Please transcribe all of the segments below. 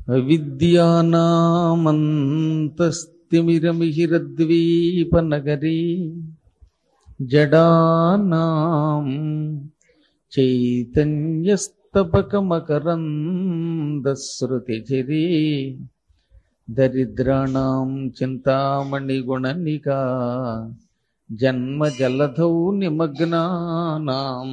విద్యానామంతస్తిమిరమిహిరద్వీపనగరీ జడానాం చైతన్యస్తపకమకరందశ్రుతిచిరీ దరిద్రాణం చింతామణిగుణనికా జన్మజలధౌ నిమగ్నానాం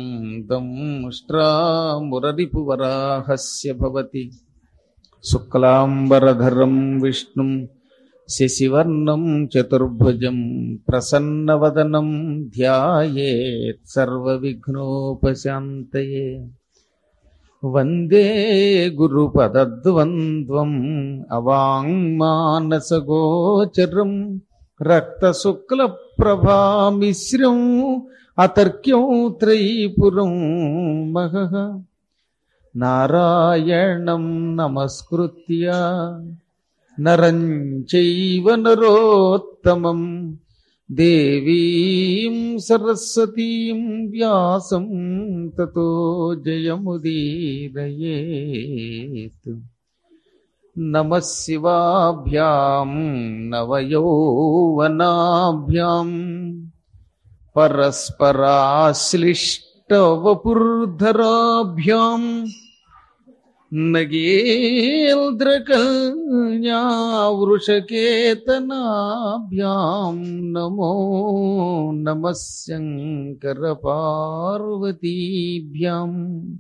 దంష్ట్రామురరిపువరాహస్య భవతి శుక్లాంబరధరం విష్ణుం శశివర్ణం చతుర్భుజం ప్రసన్నవదనం ధ్యాయేత్ సర్వవిఘ్నోపశాంతయే వందే గురుపదద్వంద్వం అవాంగ్మానసగోచరం రక్తశుక్లప్రభామిశ్రం అతర్క్యం త్రైపురం మహః నారాయణం నమస్కృత్య నరం చైవ నరోత్తమం దేవీం సరస్వతీం వ్యాసం తతో జయముదీరయేత్ నమ శివాభ్యాం నవయౌవనాభ్యాం పరస్పరాశ్లిష్టవపుర్ధరాభ్యాం నగేంద్రకల్యావృషకేతనాభ్యాం నమో నమ శంకరపార్వతీభ్యాం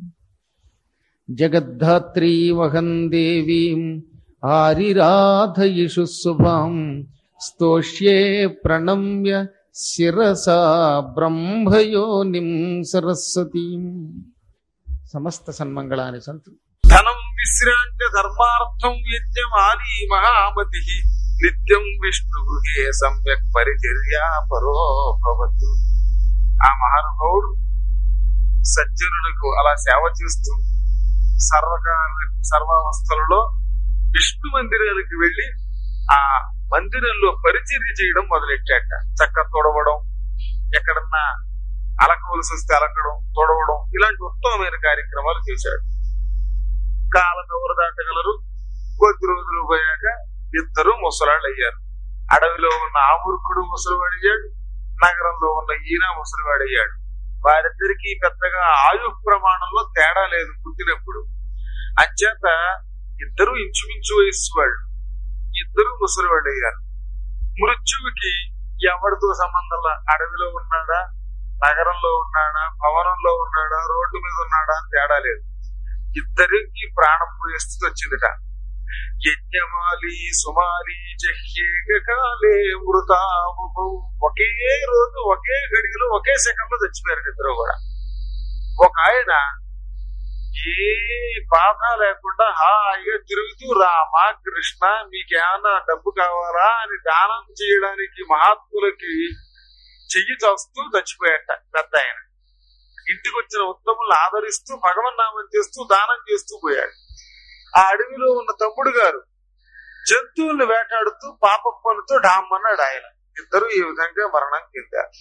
జగద్ధాత్రీ వహం దేవీం ఆరిరాధయిషు శుభాం స్తోష్యే ప్రణమ్య శిరసా బ్రహ్మయోనిం సరస్వతీం సమస్త సన్మంగళాని సంతు ధనం విశ్రాంతి ధర్మార్థం యజ్ఞమాలి మహామతి నిత్యం విష్ణు గృహే సమ్యక్ పరిచర్యా పరో భవతు ఆ మహానుభావుడు సజ్జనులకు అలా సేవ చేస్తూ సర్వకాల సర్వావస్థలలో విష్ణు మందిరాలకు వెళ్లి ఆ మందిరంలో పరిచర్య చేయడం మొదలెట్టాట చక్క తొడవడం ఎక్కడన్నా అలకవలసి వస్తే అలకడం తొడవడం ఇలాంటి ఉత్తమమైన కార్యక్రమాలు చేశాడు కాలం ఎవరు దాటగలరు కొద్ది రోజులు పోయాక ఇద్దరు ముసలాళ్ళు అయ్యారు అడవిలో ఉన్న ఆ మూర్ఖుడు ముసలివాడయ్యాడు నగరంలో ఉన్న ఈయన ముసలివాడయ్యాడు వారిద్దరికి పెద్దగా ఆయు ప్రమాణంలో తేడా లేదు పుట్టినప్పుడు అంచేత ఇద్దరు ఇంచుమించు వయస్సు వాళ్ళు ఇద్దరు ముసలివాళ్ళు అయ్యారు మృత్యువుకి ఎవరితో సంబంధంలా అడవిలో ఉన్నాడా నగరంలో ఉన్నాడా భవనంలో ఉన్నాడా రోడ్డు మీద ఉన్నాడా అని తేడా లేదు ఇద్దరికి ప్రాణం పోయే స్థితి వచ్చిందిట యజ్ఞమాలి సుమాలి జహ్యేకాలే మృతాముభౌ ఒకే రోజు ఒకే గడిలో ఒకే సెకండ్ లో చచ్చిపోయారు ఇద్దరు కూడా ఒక ఆయన ఏ బాధ లేకుండా హాయిగా తిరుగుతూ రామా కృష్ణ మీకేమన్నా డబ్బు కావాలా అని దానం చేయడానికి మహాత్ములకి చెయ్యి చాస్తూ చచ్చిపోయాట పెద్ద ఆయన ఇంటికి వచ్చిన ఉత్తములను ఆదరిస్తూ భగవన్నామం చేస్తూ దానం చేస్తూ పోయాడు ఆ అడవిలో ఉన్న తమ్ముడు గారు జంతువుల్ని వేటాడుతూ పాప పనుతో డామ్మన్నాడు ఆయన ఇద్దరు ఈ విధంగా మరణం చెందారు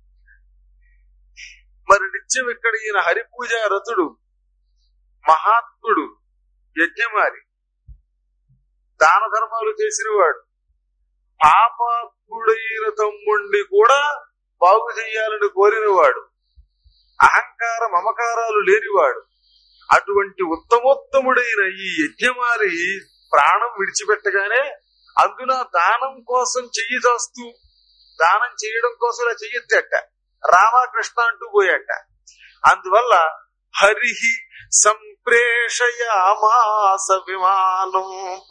మరి నిత్యం ఇక్కడ ఈయన హరిపూజ రథుడు మహాత్ముడు యజ్ఞమారి దాన ధర్మాలు చేసినవాడు పాపాత్ముడైన తమ్ముణ్ణి కూడా బాగు చేయాలని కోరినవాడు అహంకార మమకారాలు లేనివాడు అటువంటి ఉత్తమోత్తముడైన ఈ యజ్ఞమారి ప్రాణం విడిచిపెట్టగానే అందున దానం కోసం చెయ్యి చాస్తూ దానం చేయడం కోసం ఇలా చెయ్యొద్దట రామకృష్ణ అంటూ పోయాట అందువల్ల హరిహి సంప్రేషయామాస విమానం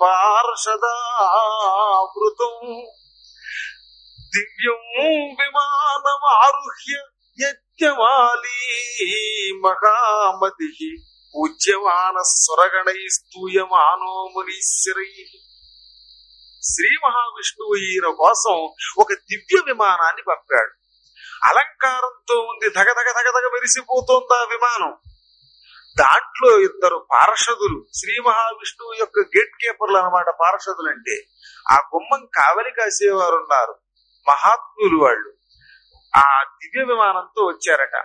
పార్షదావృతం దివ్యం విమానం ఆరుహ్య యజ్ఞమాలీ మహామతి పూజ్యమాన సురగణై స్తూయమానో మునీశ్వరై శ్రీ మహావిష్ణువు ఈయన కోసం ఒక దివ్య విమానాన్ని పంపాడు అలంకారంతో ఉంది ధగధగ ధగధగ మెరిసిపోతోంది ఆ విమానం దాంట్లో ఇద్దరు పార్షదులు శ్రీ మహావిష్ణువు యొక్క గేట్ కీపర్లు అనమాట పార్షదులు అంటే ఆ గుమ్మం కావలి కాసేవారు ఉన్నారు మహాత్ములు వాళ్ళు ఆ దివ్య విమానంతో వచ్చారట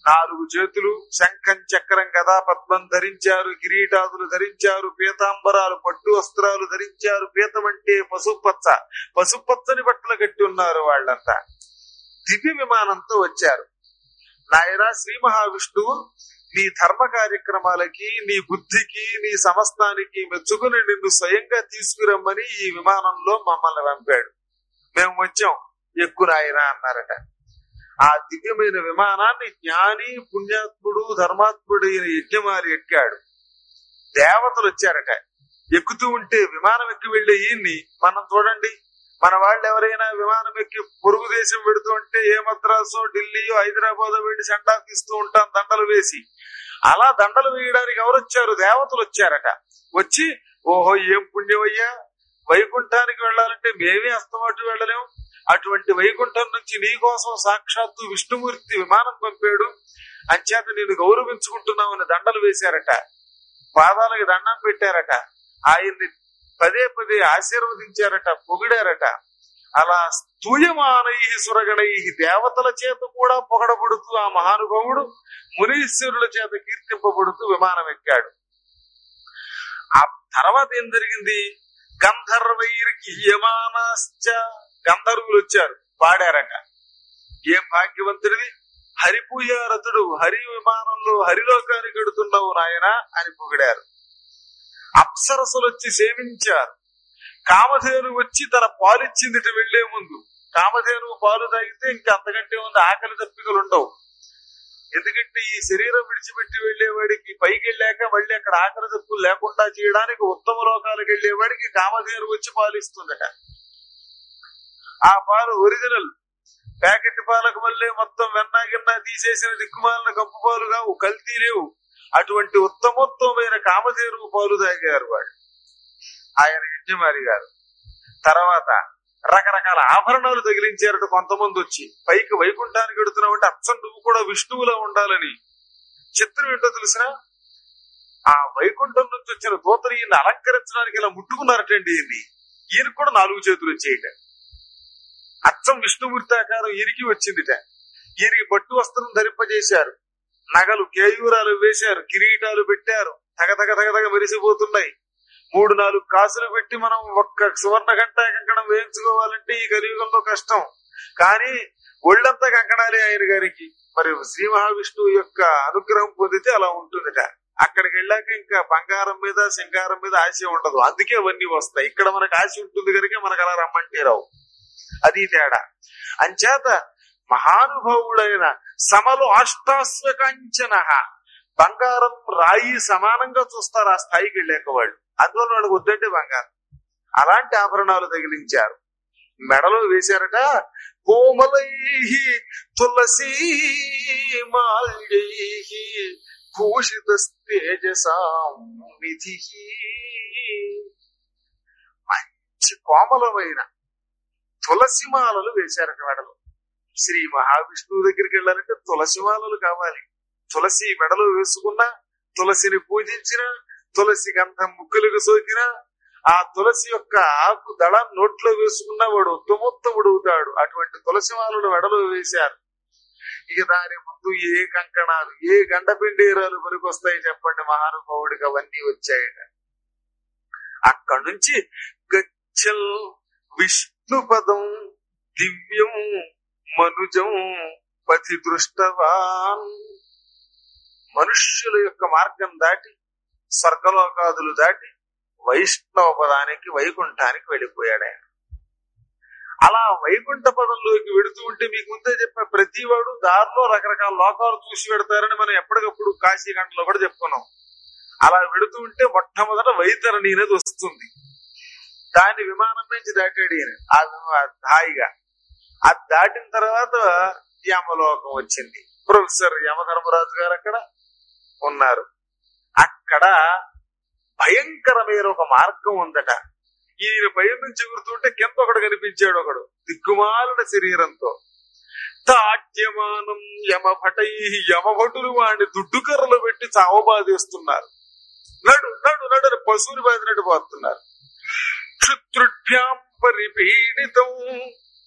నాలుగు చేతులు శంఖం చక్రం గదా పద్మం ధరించారు కిరీటాదులు ధరించారు పీతాంబరాలు పట్టు వస్త్రాలు ధరించారు పీతం అంటే పసుపచ్చ పసుపచ్చని బట్టలు కట్టి ఉన్నారు వాళ్ళంతా దివ్య విమానంతో వచ్చారు నాయన శ్రీ మహావిష్ణువు నీ ధర్మ కార్యక్రమాలకి నీ బుద్ధికి నీ సమస్తానికి మెచ్చుకుని నిన్ను స్వయంగా తీసుకురమ్మని ఈ విమానంలో మమ్మల్ని పంపాడు మేము వచ్చాం ఎక్కువ నాయన అన్నారట ఆ దివ్యమైన విమానాన్ని జ్ఞాని పుణ్యాత్ముడు ధర్మాత్ముడు అయిన యజ్ఞమారి ఎక్కాడు దేవతలు వచ్చారట ఎక్కుతూ ఉంటే విమానం ఎక్కి వెళ్లే ఈయన్ని మనం చూడండి మన వాళ్ళు ఎవరైనా విమానం ఎక్కి పొరుగు దేశం పెడుతూ ఉంటే ఏ మద్రాసో ఢిల్లీయో హైదరాబాద్ వెళ్ళి సెండా తీస్తూ ఉంటాం దండలు వేసి అలా దండలు వేయడానికి ఎవరు వచ్చారు దేవతలు వచ్చారట వచ్చి ఓహో ఏం పుణ్యమయ్యా వైకుంఠానికి వెళ్ళాలంటే మేమే అస్తమాటు వెళ్ళలేం అటువంటి వైకుంఠం నుంచి నీ కోసం సాక్షాత్తు విష్ణుమూర్తి విమానం పంపాడు అంచేత నేను గౌరవించుకుంటున్నామని దండలు వేశారట పాదాలకు దండం పెట్టారట ఆయన్ని పదే పదే ఆశీర్వదించారట పొగిడారట అలా స్తూయమానై సురగణై దేవతల చేత కూడా పొగడబడుతూ ఆ మహానుభావుడు మునీశ్వరుల చేత కీర్తింపబడుతూ విమానం ఎక్కాడు ఆ తర్వాత ఏం జరిగింది గంధర్వైర్యమానాశ్చ గంధర్వులు వచ్చారు పాడారట ఏం భాగ్యవంతుడివి హరిపూయారతుడు హరి విమానంలో హరిలోకానికి ఎడుతున్నావు నాయన అని పొగిడారు అప్సరసలు వచ్చి సేవించారు కామధేను వచ్చి తన పాలిచ్చింది ఇటు వెళ్లే ముందు కామధేను పాలు తాగితే ఇంకా అంతకంటే ఉంది ఆకలి తప్పికలు ఉండవు ఎందుకంటే ఈ శరీరం విడిచిపెట్టి వెళ్లేవాడికి పైకి వెళ్ళాక మళ్ళీ అక్కడ ఆకలి తప్పులు లేకుండా చేయడానికి ఉత్తమ లోకాలకు వెళ్లేవాడికి కామధేను వచ్చి పాలిస్తుందట ఆ పాలు ఒరిజినల్ ప్యాకెట్ పాలకు మళ్ళీ మొత్తం వెన్నా గిన్నా తీసేసిన దిక్కుమాలిన కప్పు పాలు కావు కల్తీ లేవు అటువంటి ఉత్తమోత్తమైన కామధేను పాలు తాగారు వాడు ఆయన యజ్ఞమారి గారు తర్వాత రకరకాల ఆభరణాలు తగిలించారట కొంతమంది వచ్చి పైకి వైకుంఠానికి ఎడుతున్నావు అంటే అచ్చం నువ్వు కూడా విష్ణువులో ఉండాలని చిత్రం ఏంటో తెలిసిన ఆ వైకుంఠం నుంచి వచ్చిన దూతలు ఈయన అలంకరించడానికి ఇలా ముట్టుకున్నారటండి ఈయన్ని ఈయనకు కూడా నాలుగు చేతులు వచ్చేయట అచ్చం విష్ణుమూర్తి ఆకారం ఈయనకి వచ్చిందిట ఈయనకి పట్టు వస్త్రం ధరింపజేశారు నగలు కేయూరాలు వేశారు కిరీటాలు పెట్టారు తగతగ తగతగ మెరిసిపోతున్నాయి మూడు నాలుగు కాసులు పెట్టి మనం ఒక్క సువర్ణ గంట కంకణం వేయించుకోవాలంటే ఈ కలియుగంలో కష్టం కానీ ఒళ్ళంతా కంకణాలే ఆయన గారికి మరి శ్రీ మహావిష్ణువు యొక్క అనుగ్రహం పొందితే అలా ఉంటుందిట అక్కడికి వెళ్ళాక ఇంకా బంగారం మీద సింగారం మీద ఆశ ఉండదు అందుకే అవన్నీ వస్తాయి ఇక్కడ మనకు ఆశ ఉంటుంది కనుక మనకు అలా రమ్మంటే రావు అది తేడా అంచేత మహానుభావుడైన సమలు అష్టాశ్వకాంచన బంగారం రాయి సమానంగా చూస్తారు ఆ స్థాయికి వెళ్ళాక వాళ్ళు అందువల్ల వాళ్ళకి వద్దంటే బంగారం అలాంటి ఆభరణాలు తగిలించారు మెడలో వేశారట కోమలై తులసీ మాల్యై భూషిత తేజసాం నిధి మంచి కోమలమైన తులసి మాలలు వేశారట మెడలో శ్రీ మహావిష్ణువు దగ్గరికి వెళ్ళాలంటే తులసి మాలలు కావాలి తులసి మెడలో వేసుకున్న తులసిని పూజించిన తులసి గంధం ముక్కులకు సోకిన ఆ తులసి యొక్క ఆకు దళ నోట్లో వేసుకున్న వాడు ఉత్తమోత్తముడు అవుతాడు అటువంటి తులసి మాలలు మెడలో వేశారు ఇక దాని ముందు ఏ కంకణాలు ఏ గండపిండేరాలు పనికొస్తాయి చెప్పండి మహానుభావుడికి అవన్నీ వచ్చాయట అక్కడి నుంచి గచ్చల్ విష్ణుపదం దివ్యం మనుజం పతి దృష్టవాన్ మనుష్యుల యొక్క మార్గం దాటి స్వర్గలోకాదులు దాటి వైష్ణవ పదానికి వైకుంఠానికి వెళ్ళిపోయాడు ఆయన అలా వైకుంఠ పదంలోకి వెడుతూ ఉంటే మీకు ముందే చెప్పిన ప్రతి వాడు దారిలో రకరకాల లోకాలు చూసి పెడతారని మనం ఎప్పటికప్పుడు కాశీ గంటలో కూడా చెప్పుకున్నాం అలా వెడుతూ ఉంటే మొట్టమొదట వైతరణి అనేది వస్తుంది దాని విమానం నుంచి దాటాడు ఈయన ఆ విమా- హాయిగా అది దాటిన తర్వాత యమలోకం వచ్చింది ప్రొఫెసర్ యమధర్మరాజు గారు అక్కడ ఉన్నారు అక్కడ భయంకరమైన ఒక మార్గం ఉందట ఈయన పైన నుంచి ఎగురుతుంటే కింద ఒకడు కనిపించాడు ఒకడు దిక్కుమాలిన శరీరంతో తాట్యమానం యమభటై యమభటులు వాడిని దుడ్డుకర్రలు పెట్టి చావబాదేస్తున్నారు నడు నడు నడు అని పశువుని బాదినట్టు పోతున్నారు క్షుత్రుభ్యాం పరిపీడితం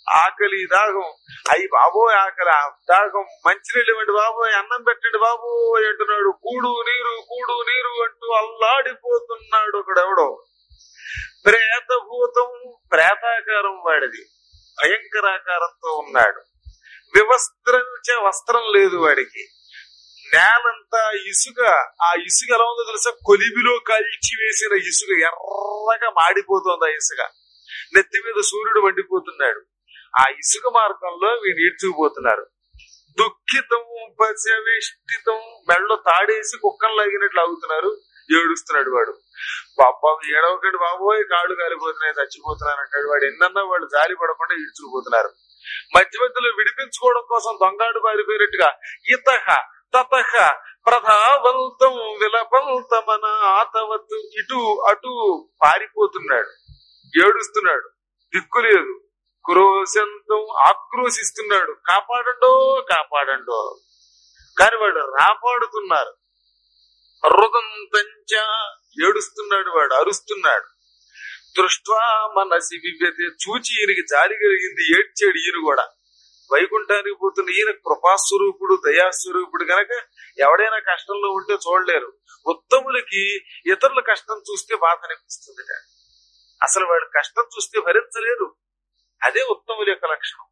ఆకలి దాహం అయ్యి బాబోయ్ ఆకలి ఆ దాహం మంచినీళ్ళు ఇవ్వండి బాబోయ్ అన్నం పెట్టండి బాబోయ్ అంటున్నాడు కూడు నీరు కూడు నీరు అంటూ అల్లాడిపోతున్నాడు ఒకడెవడో ప్రేతభూతం ప్రేతాకారం వాడిది భయంకరాకారంతో ఉన్నాడు వివస్త్రంచ వస్త్రం లేదు వాడికి నేలంతా ఇసుక ఆ ఇసుక ఎలా ఉందో తెలుసా కొలిబిలో కాల్చి వేసిన ఇసుక ఎర్రగా మాడిపోతోంది ఆ ఇసుక నెత్తి మీద సూర్యుడు మండిపోతున్నాడు ఆ ఇసుక మార్గంలో వీడు ఈడ్చుకుపోతున్నారు దుఃఖితం పశవిష్టితం మెళ్ళలో తాడేసి కుక్కలు లాగినట్లు ఆగుతున్నారు ఏడుస్తున్నాడు వాడు బాబా ఏడవకండి బాబోయ్ కాళ్ళు కాలిపోతున్నాయి చచ్చిపోతున్నాను అంటాడు వాడు ఎన్నన్నా వాళ్ళు జాలి పడకుండా ఈడ్చుకుపోతున్నారు మధ్య మధ్యలో విడిపించుకోవడం కోసం దొంగాడు పారిపోయినట్టుగా ఇతహ తతహ ప్రధావంతం విలపంతమన ఆతవత్ ఇటు అటు పారిపోతున్నాడు ఏడుస్తున్నాడు దిక్కు లేదు క్రోశంతం ఆక్రోశిస్తున్నాడు కాపాడండో కాపాడండో కాని వాడు రాపాడుతున్నారు రుదంతంచ ఏడుస్తున్నాడు వాడు అరుస్తున్నాడు దృష్ట్వా మనసి వివ్యతే చూచి ఈయనకి జాలి కలిగింది ఏడ్చాడు ఈయన కూడా వైకుంఠానికి పోతున్న ఈయన కృపాస్వరూపుడు దయాస్వరూపుడు గనక ఎవడైనా కష్టంలో ఉంటే చూడలేరు ఉత్తములకి ఇతరుల కష్టం చూస్తే బాధ అనిపిస్తుంది అసలు వాడు కష్టం చూస్తే భరించలేరు అదే ఉత్తముల యొక్క లక్షణం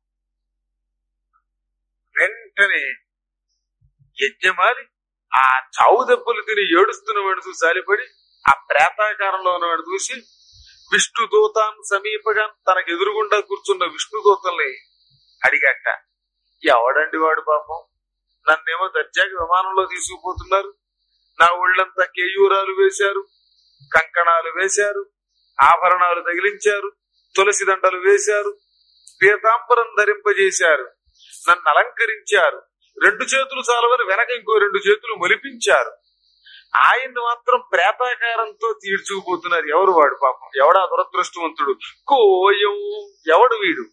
వెంటనే యజ్ఞమాలి ఆ చావు దెబ్బలు తిని ఏడుస్తున్న వాడు చూసి జాలిపడి ఆ ప్రేతాకారంలో ఉన్నవాడు చూసి విష్ణు దూతాన్ సమీపగా తనకు ఎదురుగుండా కూర్చున్న విష్ణు దూతల్ని అడిగట ఎవడండి వాడు పాపం నన్నేమో దర్జాకి విమానంలో తీసుకుపోతున్నారు నా ఒళ్ళంతా కేయూరాలు వేశారు కంకణాలు వేశారు ఆభరణాలు తగిలించారు తులసి దండలు వేశారు పీతాంబరం ధరింపజేశారు నన్ను అలంకరించారు రెండు చేతులు చాలవని వెనక ఇంకో రెండు చేతులు మొలిపించారు ఆయన్ని మాత్రం ప్రేతాకారంతో తీర్చుకుపోతున్నారు ఎవరు వాడు పాపం ఎవడా దురదృష్టవంతుడు కోయం ఎవడు వీడు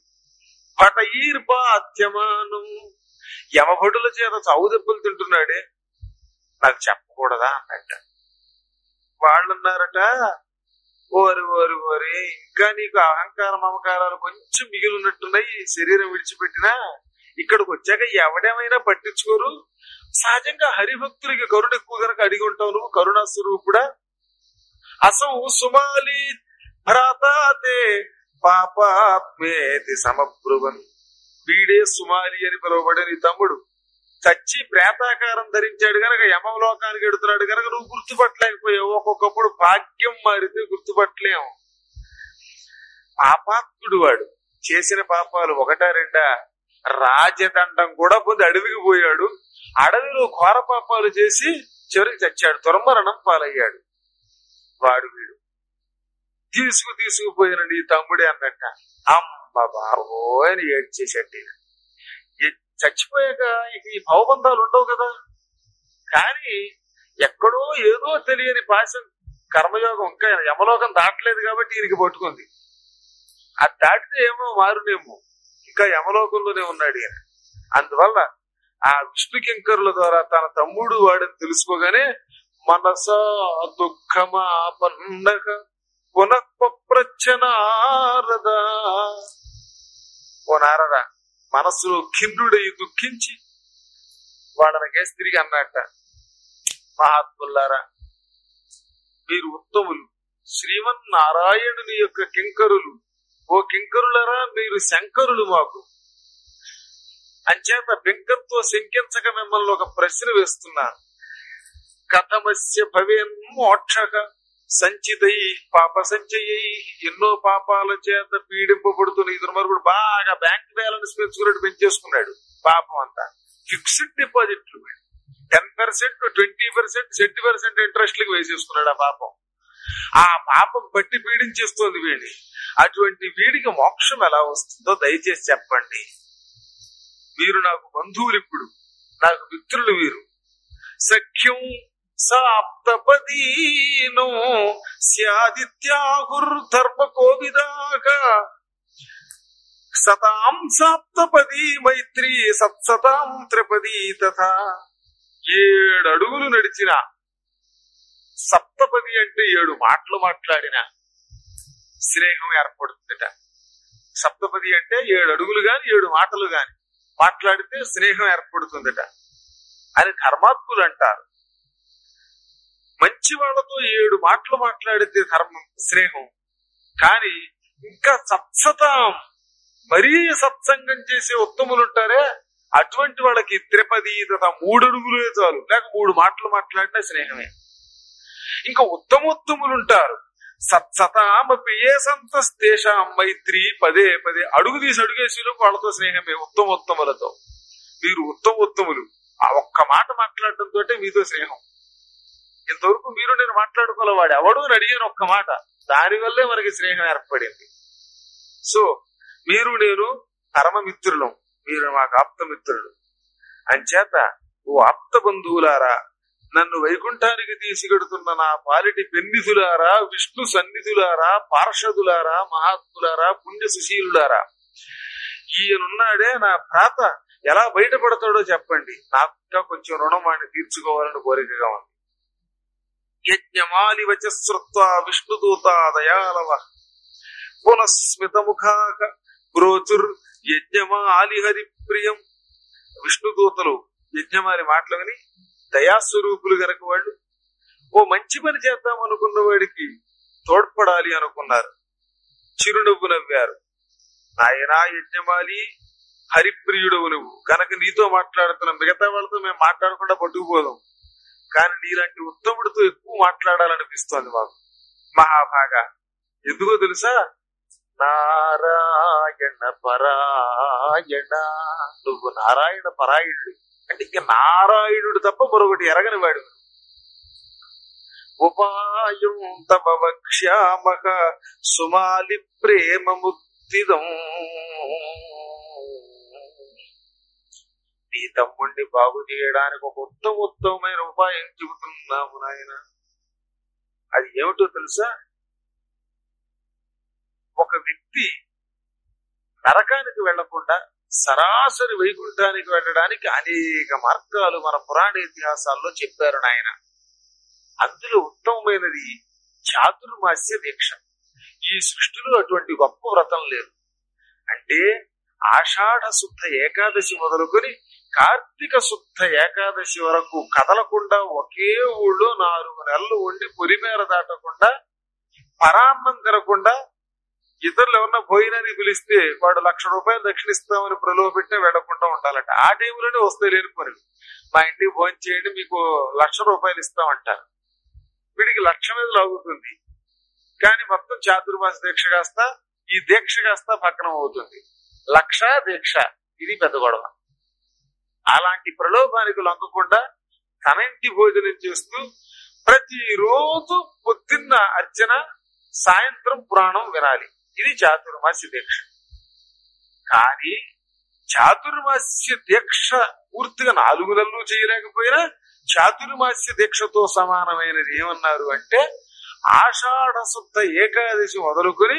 పటఈర్పాత్యమానం యమభటుల చేత చావు దెబ్బలు తింటున్నాడే నాకు చెప్పకూడదా అన్నట్ట వాళ్ళన్నారట ఓరి ఓరి ఓరి ఇంకా నీకు అహంకార మమకారాలు కొంచెం మిగిలి ఉన్నట్టున్నాయి శరీరం విడిచిపెట్టినా ఇక్కడికి వచ్చాక ఎవడేమైనా పట్టించుకోరు సహజంగా హరిభక్తులకి కరుణ ఎక్కువ కనుక అడిగి ఉంటావు నువ్వు కరుణా స్వరూపుడా అసౌ సుమాలి భ్రాతాతే పాపాత్మేతి సమబ్రువన్ వీడే సుమాలి అని పిలువబడే నీ తమ్ముడు చచ్చి ప్రేతాకారం ధరించాడు గనక యమలోకానికి ఎడుతున్నాడు గనక నువ్వు గుర్తుపట్టలేకపోయావు ఒక్కొక్కప్పుడు భాగ్యం మారితే గుర్తుపట్టలేము పాపాత్ముడు వాడు చేసిన పాపాలు ఒకటా రెండా రాజదండం కూడా పొంది అడవికి పోయాడు అడవిలో ఘోర పాపాలు చేసి చివరికి చచ్చాడు దుర్మరణం పాలయ్యాడు వాడు వీడు తీసుకు తీసుకుపోయిన నీ తమ్ముడే అన్నట్ట అమ్మ బాబో అని ఏడ్చేసండి చచ్చిపోయాక ఇక ఈ భవబంధాలు ఉండవు కదా కానీ ఎక్కడో ఏదో తెలియని పాశం కర్మయోగం ఇంకా యమలోకం దాటలేదు కాబట్టి ఈయనకి పట్టుకుంది అది దాటితే ఏమో మారునేమో ఇంకా యమలోకంలోనే ఉన్నాడు ఈయన అందువల్ల ఆ విష్ణు కింకరుల ద్వారా తన తమ్ముడు వాడని తెలుసుకోగానే మనస దుఃఖమాపన్నక పునఃప్రచ్చనారద ఓ నారద మనస్సులో ఖిన్నుడై దుఃఖించి వాళ్ళనకేసి తిరిగి అన్నట్ట మహాత్ములారా మీరు ఉత్తములు శ్రీమన్ నారాయణుని యొక్క కింకరులు ఓ కింకరులరా మీరు శంకరులు మాకు అంచేత బింకంతో శంకించక మిమ్మల్ని ఒక ప్రశ్న వేస్తున్నాను కథమస్య భవేన్ మోక్షక సంచితై పాప సంచయై ఎన్నో పాపాల చేత పీడింపబడుతున్న ఈ దుర్మార్గుడు బాగా బ్యాంక్ బ్యాలెన్స్ పెంచుకున్నట్టు పెంచేసుకున్నాడు పాపం అంతా ఫిక్స్డ్ డిపాజిట్లు ten percent twenty percent seventy percent ఇంట్రెస్ట్లకు వేసేసుకున్నాడు ఆ పాపం ఆ పాపం బట్టి పీడించేస్తోంది వీడిని అటువంటి వీడికి మోక్షం ఎలా వస్తుందో దయచేసి చెప్పండి మీరు నాకు బంధువులు ఇప్పుడు నాకు మిత్రులు వీరు సఖ్యం సాప్తపదీను స్యాదిత్యాహుర్ధర్మ కోవిదాక సతాం సాప్తపదీ మైత్రి సత్సతాం త్రిపదీ తథా ఏడు అడుగులు నడిచిన సప్తపది అంటే ఏడు మాటలు మాట్లాడిన స్నేహం ఏర్పడుతుందట సప్తపది అంటే ఏడు అడుగులు గాని ఏడు మాటలు గాని మాట్లాడితే స్నేహం ఏర్పడుతుందట అని ధర్మాత్ములు అంటారు మంచి వాళ్ళతో ఏడు మాటలు మాట్లాడితే ధర్మం స్నేహం కానీ ఇంకా సత్సతం మరీ సత్సంగం చేసే ఉత్తములు ఉంటారే అటువంటి వాళ్ళకి త్రిపది తథా మూడు అడుగులే చాలు లేక మూడు మాటలు మాట్లాడినా స్నేహమే ఇంకా ఉత్తమోత్తములు ఉంటారు సత్సతామపి ఏ సంతస్తేషాం మైత్రి పదే పదే అడుగు తీసి అడుగేసి వాళ్ళతో స్నేహమే ఉత్తమోత్తములతో మీరు ఉత్తమోత్తములు ఆ ఒక్క మాట మాట్లాడటంతో మీతో స్నేహం ఇంతవరకు మీరు నేను మాట్లాడుకోలే వాడు ఎవడు అని అడిగాను ఒక్క మాట దానివల్లే మనకి స్నేహం ఏర్పడింది సో మీరు నేను పరమమిత్రులం మీరు మాకు ఆప్తమిత్రులు అంచేత ఓ ఆప్త బంధువులారా నన్ను వైకుంఠానికి తీసుకెడుతున్న నా పాలిటి పెన్నిధులారా విష్ణు సన్నిధులారా పార్షదులారా మహాత్ములారా పుణ్య సుశీలులారా ఈయనున్నాడే నా భ్రాత ఎలా బయటపడతాడో చెప్పండి నాకు ఇంకా కొంచెం రుణం వాడిని తీర్చుకోవాలని కోరికగా ఉంది యజ్ఞమాలి వచశ్రుత్వ విష్ణుదూత దయాలవ పునఃస్మితముఖాక బ్రోచుర్ యజ్ఞమాలి హరి ప్రియం విష్ణుదూతలు యజ్ఞమాలి మాటలు విని దయాస్వరూపులు గనక వాళ్ళు ఓ మంచి పని చేద్దాం అనుకున్న వాడికి తోడ్పడాలి అనుకున్నారు చిరునవ్వు నవ్వారు నాయనా యజ్ఞమాలి హరిప్రియుడవు నువ్వు కనుక నీతో మాట్లాడుతున్న మిగతా వాళ్ళతో మేము మాట్లాడకుండా పట్టుకుపోదాం కానీ నీలాంటి ఉత్తముడితో ఎక్కువ మాట్లాడాలనిపిస్తోంది మాకు మహాభాగా ఎందుకో తెలుసా నారాయణ పరాయణ నువ్వు నారాయణ పరాయణుడు అంటే ఇక నారాయణుడు తప్ప మరొకటి ఎరగని వాడు ఉపాయం తమ వక్ష్యామక సుమాలి ప్రేమ ముక్తిదం నీ తమ్ముడిని బాగు చేయడానికి ఒక ఉత్తమ ఉత్తమమైన ఉపాయం చెబుతున్నాము నాయన అది ఏమిటో తెలుసా ఒక వ్యక్తి నరకానికి వెళ్లకుండా సరాసరి వైకుంఠానికి వెళ్ళడానికి అనేక మార్గాలు మన పురాణ ఇతిహాసాల్లో చెప్పారు నాయన అందులో ఉత్తమమైనది చాతుర్మాస్య దీక్ష ఈ సృష్టిలో అటువంటి గొప్ప వ్రతం లేదు అంటే ఆషాఢ శుద్ధ ఏకాదశి మొదలుకొని కార్తీక శుద్ధ ఏకాదశి వరకు కదలకుండా ఒకే ఊళ్ళో నాలుగు నెలలు ఉండి పొలిమేర దాటకుండా పరాన్నం తినకుండా ఇతరులు ఎవరన్నా భోజనానికి పిలిస్తే వాడు లక్ష రూపాయలు దక్షిణిస్తామని ప్రలోభపెట్టే వెళ్లకుండా ఉండాలట ఆ టైంలోనే వస్తాయి లేని పనులు మా ఇంటికి భోజనం చేయండి మీకు లక్ష రూపాయలు ఇస్తామంటారు వీడికి లక్ష మీద లాగుతుంది కానీ మొత్తం చాతుర్మాస దీక్ష కాస్త ఈ దీక్ష కాస్త భగ్నం అవుతుంది లక్ష దీక్ష ఇది పెద్ద గొడవ అలాంటి ప్రలోభానికి లొంగకుండా తన ఇంటి భోజనం చేస్తూ ప్రతిరోజు పొద్దున్న అర్చన సాయంత్రం పురాణం వినాలి ఇది చాతుర్మాస్య దీక్ష కానీ చాతుర్మాస్య దీక్ష పూర్తిగా నాలుగు నెలలు చేయలేకపోయినా చాతుర్మాస్య దీక్షతో సమానమైనది ఏమన్నారు అంటే ఆషాఢ శుద్ధ ఏకాదశి మొదలుకొని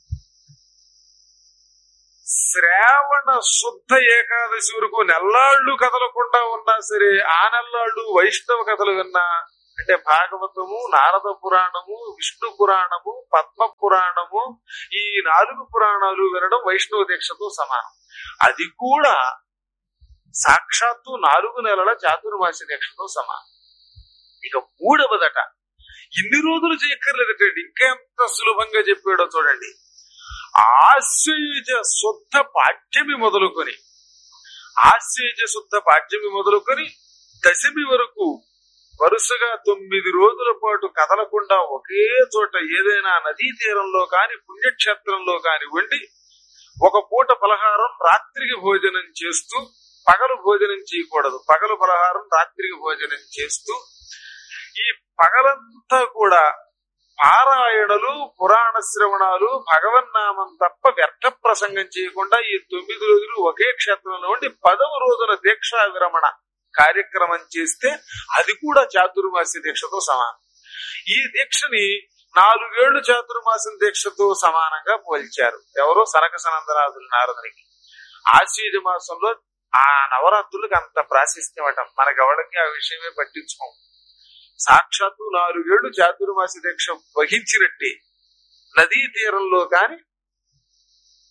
శ్రావణ శుద్ధ ఏకాదశి వరకు నెల్లాళ్ళు కదలకుండా ఉన్నా సరే ఆ నెల్లాళ్ళు వైష్ణవ కథలు విన్నా అంటే భాగవతము నారద పురాణము విష్ణు పురాణము పద్మ పురాణము ఈ నాలుగు పురాణాలు వినడం వైష్ణవ దీక్షతో సమానం అది కూడా సాక్షాత్తు నాలుగు నెలల చాతుర్మాస దీక్షతో సమానం ఇక మూడవదట ఇన్ని రోజులు చేయక్కర్లేదటండి ఇంకెంత సులభంగా చెప్పాడో చూడండి ఆశ్వయుజ శుద్ధ పాఠ్యమి మొదలుకొని ఆశ్వయుజ శుద్ధ పాఠ్యమి మొదలుకొని దశమి వరకు వరుసగా తొమ్మిది రోజుల పాటు కదలకుండా ఒకే చోట ఏదైనా నదీ తీరంలో కాని పుణ్యక్షేత్రంలో కాని వండి ఒక పూట పలహారం రాత్రికి భోజనం చేస్తూ పగలు భోజనం చేయకూడదు పగలు పలహారం రాత్రికి భోజనం చేస్తూ ఈ పగలంతా కూడా పారాయణలు పురాణ శ్రవణాలు భగవన్నామం తప్ప వ్యర్థ ప్రసంగం చేయకుండా ఈ తొమ్మిది రోజులు ఒకే క్షేత్రంలో ఉండి పదవ రోజున దీక్షా విరమణ కార్యక్రమం చేస్తే అది కూడా చాతుర్మాస్య దీక్షతో సమానం ఈ దీక్షని నాలుగేళ్లు చాతుర్మాసం దీక్షతో సమానంగా పోల్చారు ఎవరో సనక సనందనాథులు నారదునికి ఆశ్వీజ మాసంలో ఆ నవరాత్రులకు అంత ప్రాశస్త్యమట మనకెవరికి ఆ విషయమే పట్టించుకోం సాక్షాత్తు నాలుగేళ్లు చాతుర్మాస దీక్ష వహించినట్టే నదీ తీరంలో కాని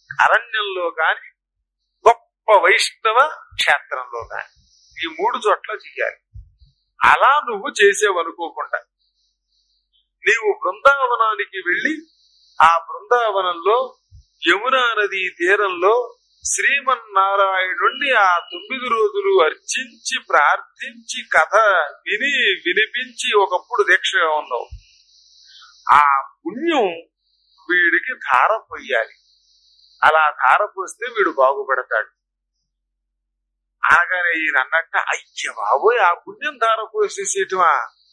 అరణ్యంలో కాని గొప్ప వైష్ణవ క్షేత్రంలో కాని ఈ మూడు చోట్ల చెయ్యాలి అలా నువ్వు చేసేవనుకోకుండా నీవు బృందావనానికి వెళ్ళి ఆ బృందావనంలో యమునా నది తీరంలో శ్రీమన్నారాయణుణ్ణి ఆ తొమ్మిది రోజులు అర్చించి ప్రార్థించి కథ విని వినిపించి ఒకప్పుడు దీక్షగా ఉన్నావు ఆ పుణ్యం వీడికి ధార పొయ్యాలి అలా ధార పోస్తే వీడు బాగుపడతాడు అనగానే ఈయన అన్నట్ట అయ్య బాబోయ్ ఆ పుణ్యం ధార పోసేసేటమా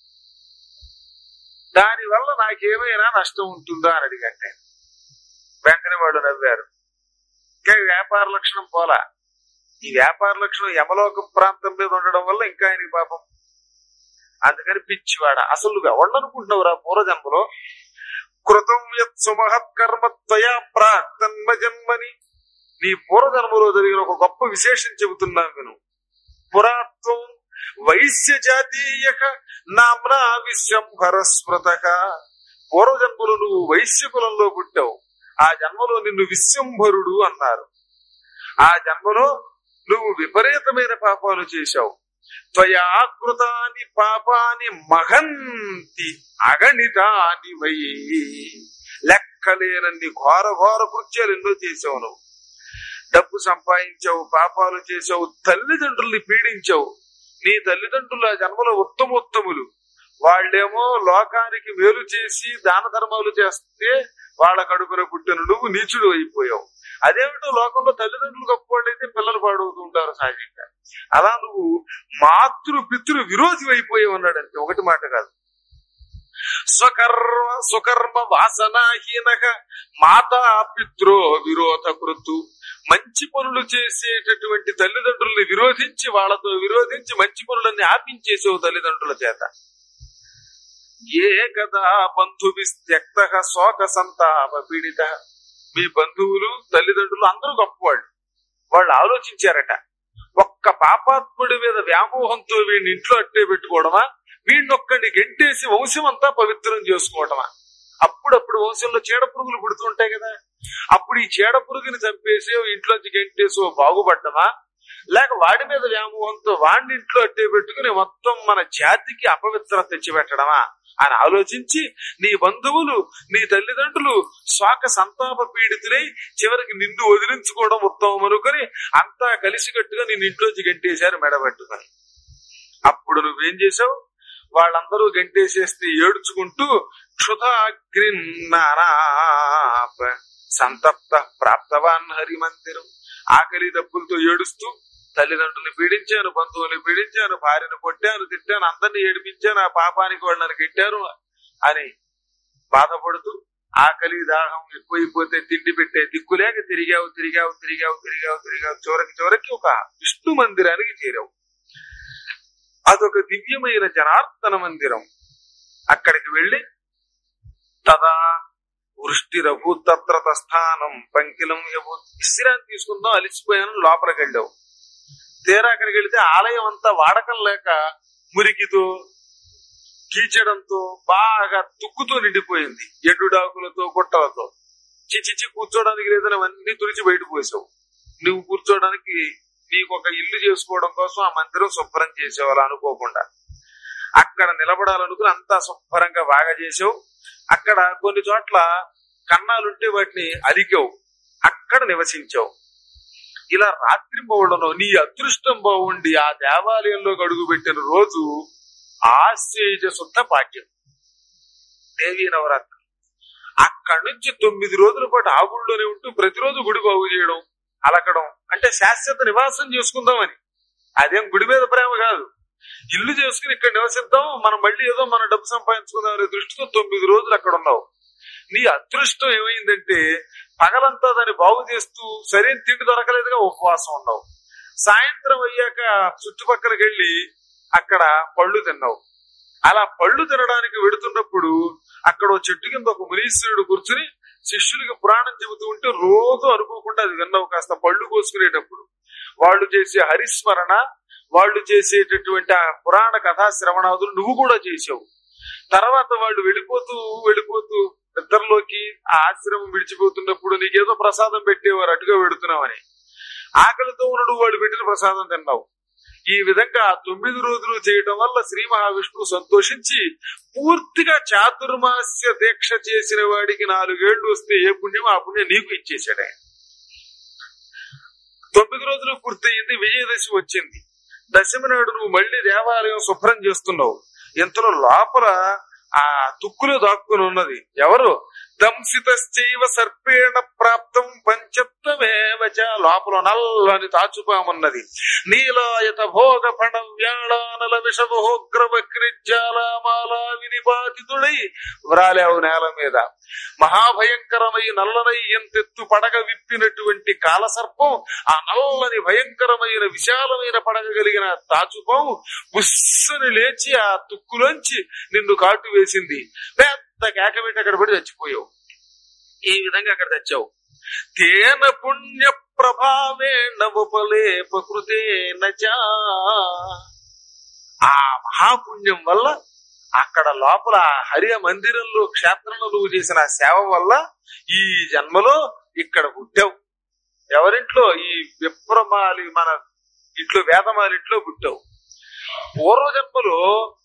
దాని వల్ల నాకేమైనా నష్టం ఉంటుందా అని అడిగంటే వెంటనే వాళ్ళు నవ్వారు ఇంకా ఈ వ్యాపార లక్షణం పోలా ఈ వ్యాపార లక్షణం యమలోక ప్రాంతం మీద ఉండడం వల్ల ఇంకా ఆయనకి పాపం అందుకని పిచ్చివాడ అసలు నువ్వు ఎవడనుకుంటున్నావురా పూర్వజన్మలో కృతం యత్ సుమహత్కర్మ త్వయా ప్రాక్తన్మ జన్మని నీ పూర్వజన్మలో జరిగిన ఒక గొప్ప విశేషం చెబుతున్నాను విను పురాత్వం వైశ్య జాతీయ నామ్నా విశ్వంభర స్మృత పూర్వజన్మలో నువ్వు వైశ్య కులంలో పుట్టావు ఆ జన్మలో నిన్ను విశ్వంభరుడు అన్నారు ఆ జన్మలో నువ్వు విపరీతమైన పాపాలు చేశావు త్వయాకృతాని పాపాని మహంతి అగణితాని వై లెక్కలేనన్ని ఘోర ఘోర కృత్యాలు ఎన్నో చేసావు నువ్వు డబ్బు సంపాదించావు పాపాలు చేసావు తల్లిదండ్రుల్ని పీడించావు నీ తల్లిదండ్రులు ఆ జన్మలో ఉత్తమోత్తములు వాళ్ళేమో లోకానికి మేలు చేసి దాన ధర్మాలు చేస్తే వాళ్ళ కడుపున పుట్టిన నువ్వు నీచుడు అయిపోయావు అదేమిటో లోకంలో తల్లిదండ్రులు గొప్పవాళ్ళైతే పిల్లలు పాడవుతూ ఉంటారు సహజంగా అలా నువ్వు మాతృ పితృ విరోధి అయిపోయావు అన్నాడు అంతే ఒకటి మాట కాదు స్వకర్మ సుకర్మ వాసనాహీనక మాతా పిత్రో విరోధ కృతు మంచి పనులు చేసేటటువంటి తల్లిదండ్రుల్ని విరోధించి వాళ్ళతో విరోధించి మంచి పనులన్నీ ఆపించేసావు తల్లిదండ్రుల చేత ఏ కదా బంధువిస్త్యక్త శోక సంతాప పీడిత మీ బంధువులు తల్లిదండ్రులు అందరూ గొప్పవాళ్ళు వాళ్ళు ఆలోచించారట ఒక్క పాపాత్ముడి మీద వ్యామోహంతో వీడిని ఇంట్లో అట్టే పెట్టుకోవడమా వీడినొక్కడిని గెంటేసి వంశం అంతా పవిత్రం చేసుకోవడమా అప్పుడప్పుడు వంశంలో చీడ పురుగులు పుడుతుంటాయి కదా అప్పుడు ఈ చీడ పురుగుని చంపేసి ఇంట్లోంచి గెంటేసి బాగుపడ్డమా లేక వాడి మీద వ్యామోహంతో వాడిని ఇంట్లో అట్టే పెట్టుకుని మొత్తం మన జాతికి అపవిత్రత తెచ్చిపెట్టడమా అని ఆలోచించి నీ బంధువులు నీ తల్లిదండ్రులు స్వాక సంతాప పీడితులై చివరికి నిన్ను వదిలించుకోవడం ఉత్తమం అనుకుని అంతా కలిసికట్టుగా నేను ఇంట్లోంచి గంటేశారు మెడబెట్టుకొని అప్పుడు నువ్వేం చేసావు వాళ్ళందరూ గంటేసేస్తే ఏడ్చుకుంటూ క్షుధాగ్రిన్నారాప సంతప్త ప్రాప్తవాన్ హరి మందిరం ఆకలి దప్పులతో ఏడుస్తూ తల్లిదండ్రులు పీడించాను బంధువులు పీడించాను భార్యను కొట్టాను తిట్టాను అందరిని ఏడిపించాను ఆ పాపానికి వాళ్ళని గిట్టారు అని బాధపడుతూ ఆకలి దాహం ఎక్కువైపోతే తిండి పెట్టే దిక్కులేక తిరిగావు తిరిగావు తిరిగావు తిరిగావు తిరిగావు చివరికి చివరికి ఒక విష్ణు మందిరానికి చేరావు అదొక దివ్యమైన జనార్దన మందిరం అక్కడికి వెళ్ళి తదా వృష్టి రఘుతత్ర స్థానం పంకిలం యభూ విశ్రాంతి తీసుకుందాం అలిసిపోయాను లోపలికి వెళ్ళావు తీరా అక్కడికి వెళితే ఆలయం అంతా వాడకం లేక మురికితో కీచడంతో బాగా తుక్కుతో నిండిపోయింది ఎండుడాకులతో గుట్టలతో చిచిచి కూర్చోడానికి లేదని అవన్నీ తుడిచి బయట పోసావు నువ్వు కూర్చోడానికి నీకు ఒక ఇల్లు చేసుకోవడం కోసం ఆ మందిరం శుభ్రం చేసేవాళ్ళు అనుకోకుండా అక్కడ నిలబడాలనుకుని అంతా శుభ్రంగా బాగా చేసావు అక్కడ కొన్ని చోట్ల కన్నాలుంటే వాటిని అలికావు అక్కడ నివసించావు ఇలా రాత్రి పౌడను నీ అదృష్టం బాగుండి ఆ దేవాలయంలో అడుగు పెట్టిన రోజు ఆశ్చర్య శుద్ధ పాఠ్యం దేవీ నవరాత్రి అక్కడి నుంచి తొమ్మిది రోజుల పాటు ఆ గుడిలోనే ఉంటూ ప్రతిరోజు గుడి బాగు చేయడం అలకడం అంటే శాశ్వత నివాసం చేసుకుందామని అదేం గుడి మీద ప్రేమ కాదు ఇల్లు చేసుకుని ఇక్కడ నివసిద్దాం మనం మళ్ళీ ఏదో మన డబ్బు సంపాదించుకుందాం అనే దృష్టితో తొమ్మిది రోజులు అక్కడ ఉన్నావు నీ అదృష్టం ఏమైందంటే పగలంతా దాన్ని బాగు చేస్తూ సరైన తిండి దొరకలేదుగా ఉపవాసం ఉన్నావు సాయంత్రం అయ్యాక చుట్టుపక్కలకి వెళ్ళి అక్కడ పళ్ళు తిన్నావు అలా పళ్ళు తినడానికి వెడుతున్నప్పుడు అక్కడ ఓ చెట్టు కింద ఒక మునీశ్వరుడు కూర్చుని శిష్యులకి పురాణం చెబుతూ ఉంటే రోజు అనుకోకుండా అది విన్నావు కాస్త పళ్ళు కోసుకునేటప్పుడు వాళ్ళు చేసే హరిస్మరణ వాళ్ళు చేసేటటువంటి ఆ పురాణ కథా శ్రవణాదులు నువ్వు కూడా చేసావు తర్వాత వాళ్ళు వెళ్ళిపోతూ వెళ్ళిపోతూ నిద్రలోకి ఆ ఆశ్రమం విడిచిపోతున్నప్పుడు నీకేదో ప్రసాదం పెట్టేవారు అటుగా పెడుతున్నావని ఆకలితో ఉన్నడు వాడు పెట్టిన ప్రసాదం తిన్నావు ఈ విధంగా ఆ తొమ్మిది రోజులు చేయటం వల్ల శ్రీ మహావిష్ణువు సంతోషించి పూర్తిగా చాతుర్మాస్య దీక్ష చేసిన వాడికి నాలుగేళ్లు వస్తే ఏ పుణ్యం ఆ పుణ్యం నీకు ఇచ్చేసాడు ఆయన తొమ్మిది రోజులు పూర్తయింది విజయదశమి వచ్చింది దశమి నాడు నువ్వు మళ్ళీ దేవాలయం శుభ్రం చేస్తున్నావు ఇంతలో లోపల ఆ తుక్కులో దాక్కుని ఉన్నది ఎవరు దంసితశ్చైవ సర్పేణ ప్రాప్తం పంచత్వమేవచ లోపల నల్లని తాచుపామున్నది నీలాయత భోగ ఫణ వ్యాళానల విషమోగ్రవక్రిజ్జాలమాల వినిపాతితుడై వ్రాలేవు నేల మీద మహాభయంకరమై నల్లనై ఎంతెత్తు పడగ విప్పినటువంటి కాలసర్పం ఆ నల్లని భయంకరమైన విశాలమైన పడగ కలిగిన తాచుపం బుస్సుని లేచి ఆ తుక్కులోంచి నిన్ను కాటు వేసింది పెద్ద కేక పెట్టి అక్కడ పడి చచ్చిపోయావు ఈ విధంగా అక్కడ తెచ్చావు తేన పుణ్య ప్రభావేణ ఉపలేపకృతే నచా ఆ మహాపుణ్యం వల్ల అక్కడ లోపల హరియ మందిరంలో క్షేత్రంలో నువ్వు చేసిన ఆ సేవ వల్ల ఈ జన్మలో ఇక్కడ పుట్టావు ఎవరింట్లో ఈ విప్రమాలి మన ఇంట్లో వేదమాలింట్లో పుట్టావు పూర్వజన్మలో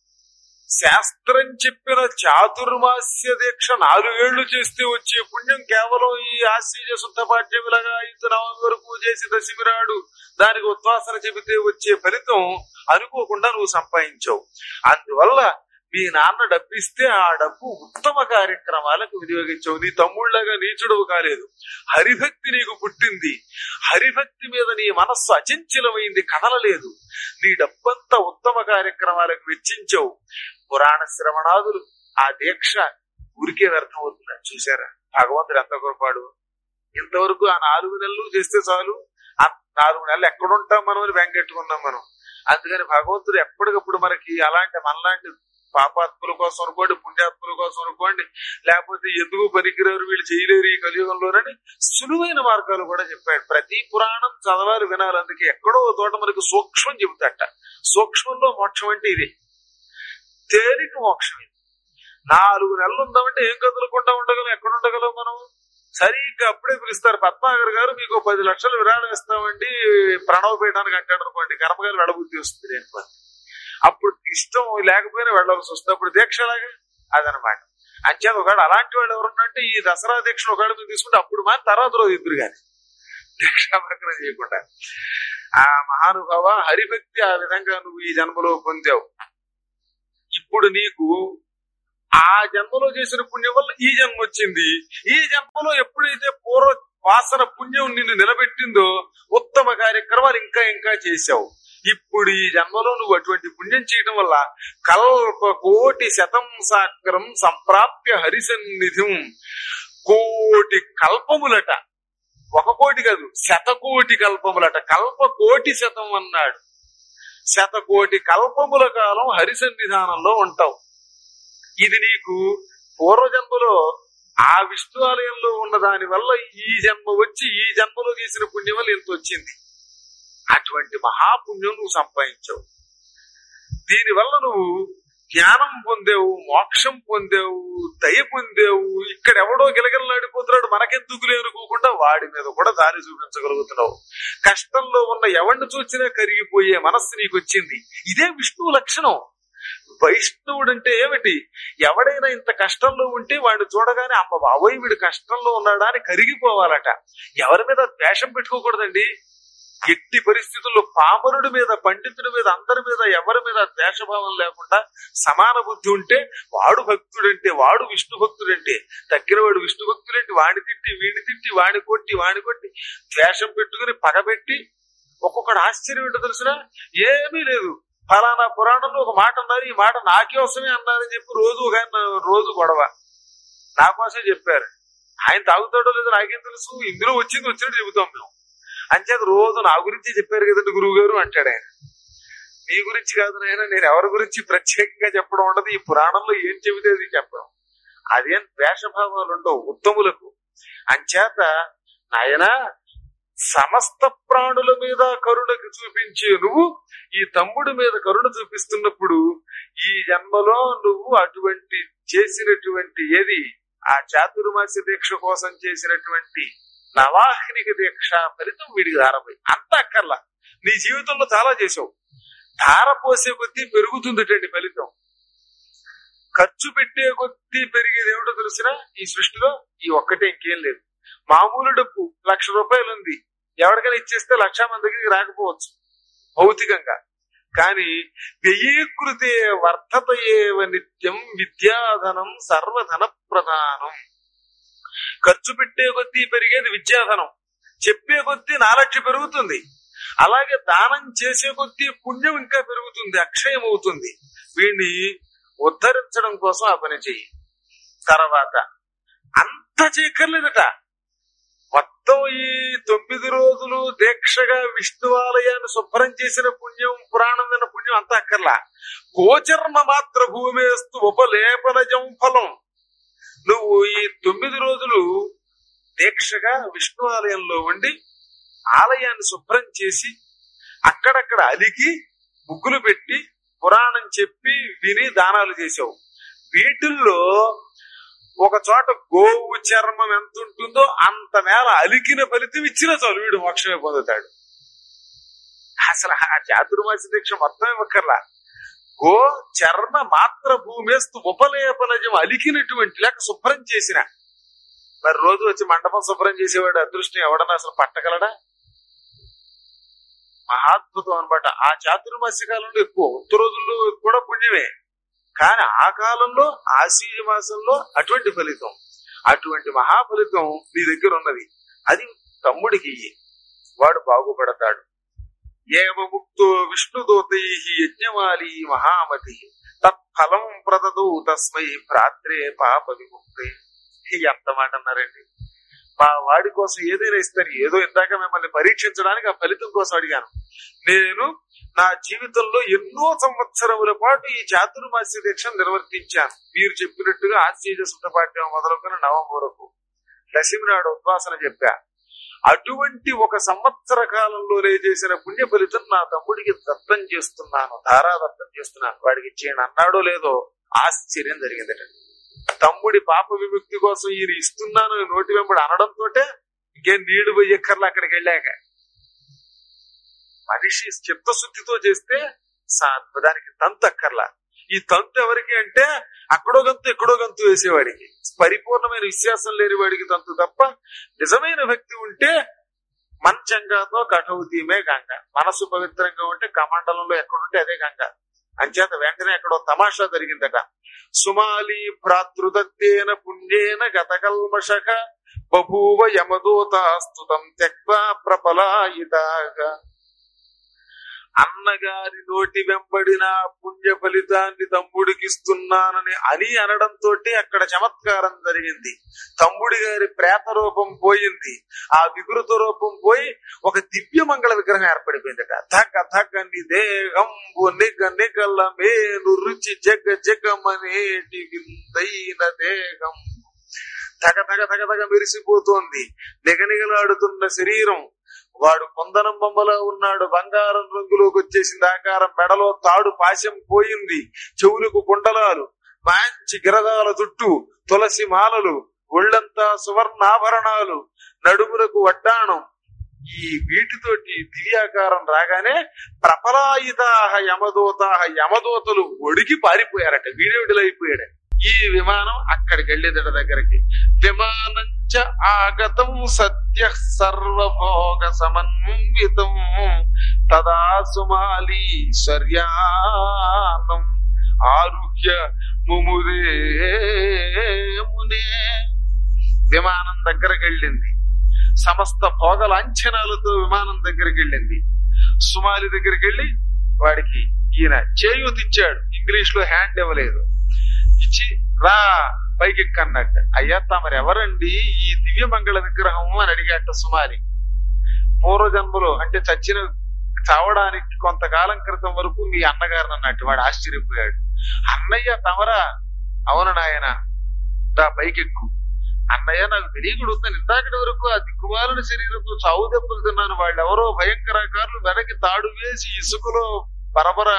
శాస్త్రం చెప్పిన చాతుర్మాస్య దీక్ష నాలుగేళ్లు చేస్తే వచ్చే పుణ్యం కేవలం ఈ ఆశ్చర్య శుద్ధ పాఠ్యములగా ఐదు నవమి వరకు చేసి దశమిరాడు దానికి ఉద్వాసన చెబితే వచ్చే ఫలితం అనుకోకుండా నువ్వు సంపాదించావు అందువల్ల మీ నాన్న డబ్బిస్తే ఆ డబ్బు ఉత్తమ కార్యక్రమాలకు వినియోగించావు నీ తమ్ముళ్ళగా నీచుడవు కాలేదు హరిభక్తి నీకు పుట్టింది హరిభక్తి మీద నీ మనస్సు అచంచలమైంది కదలలేదు నీ డబ్బంతా ఉత్తమ కార్యక్రమాలకు వెచ్చించావు పురాణ శ్రవణాదులు ఆ దీక్ష ఊరికే వ్యర్థమవుతుందని చూసారా భగవంతుడు ఎంత గొప్పవాడు ఇంతవరకు ఆ నాలుగు నెలలు చేస్తే చాలు ఆ నాలుగు నెలలు ఎక్కడుంటాం మనం అని వెంకెట్టుకున్నాం మనం అందుకని భగవంతుడు ఎప్పటికప్పుడు మనకి అలాంటి మనలాంటి పాపాత్ముల కోసం అనుకోండి పుణ్యాత్ముల కోసం అనుకోండి లేకపోతే ఎందుకు పనికిరారు వీళ్ళు చేయలేరు ఈ కలియుగంలోనని సులువైన మార్గాలు కూడా చెప్పాడు ప్రతి పురాణం చదవాలి వినాలి అందుకే ఎక్కడో ఓ చోట మనకి సూక్ష్మం చెబుతాట సూక్ష్మంలో మోక్షం అంటే ఇది తేలిక మోక్షం ఇది నాలుగు నెలలు ఉందామంటే ఏం కదులుకుంటా ఉండగలం ఎక్కడ ఉండగలం మనం సరిగ్గా అప్పుడే పిలుస్తారు పద్మాగర్ గారు మీకు ఓ పది లక్షలు విరాళం ఇస్తామండి ప్రణవ పీఠానికి అంటాడు అనుకోండి కర్మగారు వెళ్ళబుద్ధి వస్తుంది అనుకోండి అప్పుడు ఇష్టం లేకపోయినా వెళ్ళవలసి వస్తుంది అప్పుడు దీక్షలాగా అదనమాట అంచేత ఒకవేళ అలాంటి వాళ్ళు ఎవరున్నంటే ఈ దసరా దీక్ష ఒకవేళ మీరు తీసుకుంటే అప్పుడు మా తర్వాత రోజు ఇద్దరు కానీ దీక్షాభగ్నం చేయకుండా ఆ మహానుభావ హరిభక్తి ఆ విధంగా నువ్వు ఈ జన్మలో పొందావు ఇప్పుడు నీకు ఆ జన్మలో చేసిన పుణ్యం వల్ల ఈ జన్మ వచ్చింది ఈ జన్మలో ఎప్పుడైతే పూర్వ వాసన పుణ్యం నిన్ను నిలబెట్టిందో ఉత్తమ కార్యక్రమాలు ఇంకా ఇంకా చేశావు ఇప్పుడు ఈ జన్మలో నువ్వు అటువంటి పుణ్యం చేయడం వల్ల కల్ప కోటి శతం సాగ్రం సంప్రాప్య హరిసన్నిధిం కోటి కల్పములట ఒక కోటి కాదు శతకోటి కల్పములట కల్ప కోటి శతం అన్నాడు శతకోటి కల్పముల కాలం హరిసన్నిధానంలో ఉంటావు ఇది నీకు పూర్వజన్మలో ఆ విష్ణు ఆలయంలో ఉన్న దాని వల్ల ఈ జన్మ వచ్చి ఈ జన్మలో చేసిన పుణ్యం వల్ల ఎంత వచ్చింది అటువంటి మహాపుణ్యం నువ్వు సంపాదించావు దీనివల్ల నువ్వు జ్ఞానం పొందావు మోక్షం పొందావు దయ పొందావు ఇక్కడ ఎవడో గిలగిలలాడిపోతున్నాడు మనకెందుకులే అనుకోకుండా వాడి మీద కూడా దారి చూపించగలుగుతున్నావు కష్టంలో ఉన్న ఎవరిని చూసినా కరిగిపోయే మనస్సు నీకు వచ్చింది ఇదే విష్ణువు లక్షణం వైష్ణవుడు అంటే ఏమిటి ఎవడైనా ఇంత కష్టంలో ఉంటే వాడిని చూడగానే అమ్మ బాబోయ్ వీడు కష్టంలో ఉన్నాడా అని కరిగిపోవాలట ఎవరి మీద ద్వేషం పెట్టుకోకూడదండి ఎట్టి పరిస్థితుల్లో పామరుడి మీద పండితుడి మీద అందరి మీద ఎవరి మీద ద్వేషభావం లేకుండా సమాన బుద్ధి ఉంటే వాడు భక్తుడంటే వాడు విష్ణు భక్తుడంటే తగ్గినవాడు విష్ణు భక్తుడంటే వాడిని తిట్టి వీడిని తిట్టి వాడిని కొట్టి వాడిని కొట్టి ద్వేషం పెట్టుకుని పగబెట్టి ఒక్కొక్కడు ఆశ్చర్యం ఏంటో తెలిసిన ఏమీ లేదు ఫలానా పురాణంలో ఒక మాట అన్నారు ఈ మాట నాకోసమే అన్నారని చెప్పి రోజు ఒక ఆయన రోజు గొడవ నా కోసమే చెప్పారు ఆయన తాగుతాడో లేదో నాకేం తెలుసు ఇందులో వచ్చింది వచ్చినట్టు చెబుతాం మేము అంచేత రోజు నా గురించి చెప్పారు కదండి గురువు గారు అంటాడు ఆయన మీ గురించి కాదు నాయన నేను ఎవరి గురించి ప్రత్యేకంగా చెప్పడం ఉండదు ఈ పురాణంలో ఏం చెబితే అది చెప్పడం అదేం ద్వేషభావాలు ఉండవు ఉత్తములకు అంచేత నాయన సమస్త ప్రాణుల మీద కరుణకు చూపించే నువ్వు ఈ తమ్ముడి మీద కరుణ చూపిస్తున్నప్పుడు ఈ జన్మలో నువ్వు అటువంటి చేసినటువంటి ఏది ఆ చాతుర్మాస్య దీక్ష కోసం చేసినటువంటి నవాహ్నిక దీక్ష ఫలితం వీడికి ధారపోయి అంత అక్కర్లా నీ జీవితంలో చాలా చేసావు ధార పోసే కొద్దీ పెరుగుతుందిటండి ఫలితం ఖర్చు పెట్టే కొద్దీ పెరిగేది ఏమిటో తెలిసినా ఈ సృష్టిలో ఈ ఒక్కటే ఇంకేం లేదు మామూలు డబ్బు లక్ష రూపాయలు ఉంది ఎవరికైనా ఇచ్చేస్తే లక్ష మంది దగ్గరికి రాకపోవచ్చు భౌతికంగా కానీ వ్యయీకృతే వర్ధత ఏవ నిత్యం విద్యాధనం సర్వధన ప్రధానం ఖర్చు పెట్టే కొద్దీ పెరిగేది విద్యాధనం చెప్పే కొద్దీ నాలెడ్జ్ పెరుగుతుంది అలాగే దానం చేసే కొద్దీ పుణ్యం ఇంకా పెరుగుతుంది అక్షయం అవుతుంది వీడిని ఉద్ధరించడం కోసం ఆ పని చెయ్యి తర్వాత అంత చేయక్కర్లేదట మొత్తం ఈ తొమ్మిది రోజులు దీక్షగా విష్ణు ఆలయాన్ని శుభ్రం చేసిన పుణ్యం పురాణం విన్న పుణ్యం అంతా అక్కర్లా గోచర్మ మాత్ర భూమేస్తు ఉపలేపనజం ఫలం నువ్వు ఈ తొమ్మిది రోజులు దీక్షగా విష్ణు ఆలయంలో ఉండి ఆలయాన్ని శుభ్రం చేసి అక్కడక్కడ అలిగి ముగ్గులు పెట్టి పురాణం చెప్పి విని దానాలు చేసావు వీటిల్లో ఒక చోట గోవు చర్మం ఎంత ఉంటుందో అంత మేర అలికిన ఫలితం ఇచ్చిన చాలు వీడు మోక్షమే పొందుతాడు అసలు ఆ చాతుర్మాసి దీక్ష మొత్తం ఇవ్వక్కర్లా గో చర్మ మాత్ర భూమేస్తు ఉపలేపలజం అలికినటువంటి లేక శుభ్రం చేసిన మరి రోజు వచ్చి మండపం శుభ్రం చేసేవాడు అదృష్టం ఎవడన్నా అసలు పట్టగలడా మహాద్భుతం అనమాట ఆ చాతుర్మాస్య కాలంలో ఎక్కువ ఉత్తర రోజుల్లో కూడా పుణ్యమే కానీ ఆ కాలంలో ఆశీయ మాసంలో అటువంటి ఫలితం అటువంటి మహాఫలితం నీ దగ్గర ఉన్నది అది తమ్ముడికి ఇయ్యి. వాడు బాగుపడతాడు ఏవ ముక్తో విష్ణుదూతై యజ్ఞమాలి మహామతి తత్ఫలం ప్రదదు తస్మై భ్రాత్రే పాప విముక్తే ఎంత మాట అన్నారండి మా వాడి కోసం ఏదైనా ఇస్తారు ఏదో ఇందాక మిమ్మల్ని పరీక్షించడానికి ఆ ఫలితం కోసం అడిగాను నేను నా జీవితంలో ఎన్నో సంవత్సరముల పాటు ఈ చాతుర్మాస్య దీక్ష నిర్వర్తించాను మీరు చెప్పినట్టుగా ఆశ్చర్య శుద్ధపాఠ్యం మొదలుకొని నవం వరకు దశమి నాడు ఉద్వాసన చెప్పా అటువంటి ఒక సంవత్సర కాలంలోనే చేసిన పుణ్య ఫలితం నా తమ్ముడికి దత్తం చేస్తున్నాను ధారాదత్తం చేస్తున్నాను వాడికి ఇచ్చేయండి అన్నాడో లేదో ఆశ్చర్యం జరిగిందట తమ్ముడి పాప విముక్తి కోసం ఈయన ఇస్తున్నాను అని నోటి వెంబడి అనడంతో ఇంకేం నీళ్లు పోయక్కర్లా అక్కడికి వెళ్ళాక మనిషి చిత్తశుద్ధితో చేస్తే సా- దానికి తంతు అక్కర్లా ఈ తంతు ఎవరికి అంటే అక్కడో గంతు ఎక్కడో గంతు వేసేవాడికి పరిపూర్ణమైన విశ్వాసం లేని వాడికి తంతు తప్ప నిజమైన భక్తి ఉంటే మంచంగాతో కఠౌతీమే గంగ మనసు పవిత్రంగా ఉంటే కమండలంలో ఎక్కడుంటే అదే గంగ అంచేత వెంటనే ఎక్కడో తమాషా జరిగిందట సుమాలి భ్రాతృదత్తేన పుణ్యేన గతకల్మషక బభూవ యమదూతాస్తుతం త్యక్వా ప్రపలాయితాగా అన్నగారి నోటి వెంబడిన పుణ్య ఫలితాన్ని తమ్ముడికి ఇస్తున్నానని అని అనడంతో అక్కడ చమత్కారం జరిగింది తమ్ముడి గారి ప్రేత రూపం పోయింది ఆ వికృత రూపం పోయి ఒక దివ్య మంగళ విగ్రహం ఏర్పడిపోయిందట ధక ధక ని దేహం నిగ నిగల మేలు రుచి జగ జగమనేటి విందైన దేహం ధగ ధగ ధగ ధగ మెరిసిపోతోంది నిగనిగలాడుతున్న శరీరం వాడు కొందనం బొమ్మలో ఉన్నాడు బంగారం రంగులోకి వచ్చేసింది ఆకారం మెడలో తాడు పాశం పోయింది చెవులకు కుండలాలు మంచి గిరదాల చుట్టూ తులసి మాలలు ఒళ్ళంతా సువర్ణాభరణాలు నడుములకు వడ్డాణం ఈ వీటితోటి దివ్యాకారం రాగానే ప్రపలాయితాహ యమదూతాహ యమదూతలు ఒడికి పారిపోయారట వీడేవిడిలైపోయాడు ఈ విమానం అక్కడికి వెళ్ళేదట దగ్గరికి విమానంచ ఆగతం సత్య సర్వభోగ సమన్వితం తదా సుమాలీశ్వర్యానం ఆరుహ్య ముముదే మునే విమానం దగ్గరకు వెళ్ళింది సమస్త భోగ లాంఛనాలతో విమానం దగ్గరికి వెళ్ళింది సుమాలి దగ్గరికి వెళ్ళి వాడికి ఈయన చేయూతిచ్చాడు ఇంగ్లీష్ లో హ్యాండ్ ఇవ్వలేదు ఇచ్చి రా పైకి ఎక్కన్నట్టు అయ్యా తమరు ఎవరండి ఈ దివ్య మంగళ విగ్రహము అని అడిగాట సుమారి పూర్వజన్మలో అంటే చచ్చిన చావడానికి కొంతకాలం క్రితం వరకు మీ అన్నగారు అన్నట్టు వాడు ఆశ్చర్యపోయాడు అన్నయ్య తమరా అవును నాయన రా పైకెక్కు అన్నయ్య నాకు తెలియకూడదు ఇందాకటి వరకు ఆ దిక్కుమాలిన శరీరంతో చావు దెబ్బలు తిన్నాను వాళ్ళు ఎవరో భయంకరకారులు వెనక్కి తాడు వేసి ఇసుకలో బరబర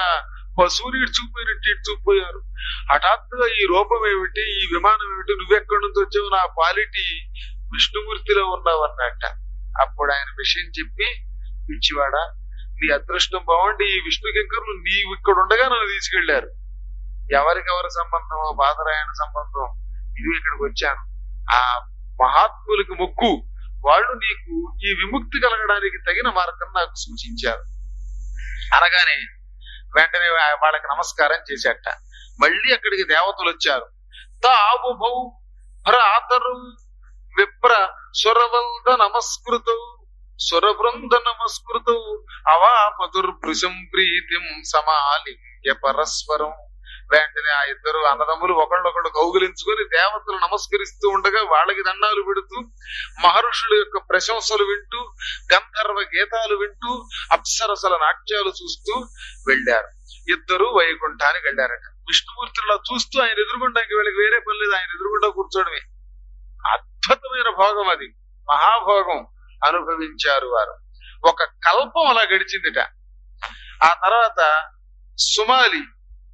పశువుని ఇడ్చుకుపోయినట్టు ఇడ్చుకుపోయారు హఠాత్తుగా ఈ రూపం ఏమిటి ఈ విమానం ఏమిటి నువ్వెక్కడి నుంచి వచ్చావు నా పాలిటి విష్ణుమూర్తిలో ఉన్నావు అన్నట్ట అప్పుడు ఆయన విషయం చెప్పి పిచ్చివాడా నీ అదృష్టం బాగుండి ఈ విష్ణు కింకర్లు నీవు ఇక్కడ ఉండగా నన్ను తీసుకెళ్లారు ఎవరికెవరి సంబంధం బాధరాయణ సంబంధం ఇది ఇక్కడికి వచ్చాను ఆ మహాత్ములకి మొక్కు వాళ్ళు నీకు ఈ విముక్తి కలగడానికి తగిన మార్గం నాకు సూచించారు అనగానే వెంటనే వా- వాళ్ళకి నమస్కారం చేశాట మళ్ళీ అక్కడికి దేవతలు వచ్చారు తావుభౌ భ్రాతరు విప్ర సురవంద నమస్కృతౌ సురవృంద నమస్కృతౌ అవాపదుర్భృశం ప్రీతిం సమాలింగ్య పరస్పరం వెంటనే ఆ ఇద్దరు అన్నదమ్ములు ఒకళ్ళొకళ్ళు కౌగిలించుకొని దేవతలు నమస్కరిస్తూ ఉండగా వాళ్ళకి దండాలు పెడుతూ మహర్షుల యొక్క ప్రశంసలు వింటూ గంధర్వ గీతాలు వింటూ అప్సరసల నాట్యాలు చూస్తూ వెళ్ళారు ఇద్దరు వైకుంఠానికి వెళ్ళారట విష్ణుమూర్తిలా చూస్తూ ఆయన ఎదురుగుండానికి వీళ్ళకి వేరే పని లేదు ఆయన ఎదురుగుండా కూర్చోవడమే అద్భుతమైన భోగం అది మహాభోగం అనుభవించారు వారు ఒక కల్పం అలా గడిచిందిట ఆ తర్వాత సుమాలి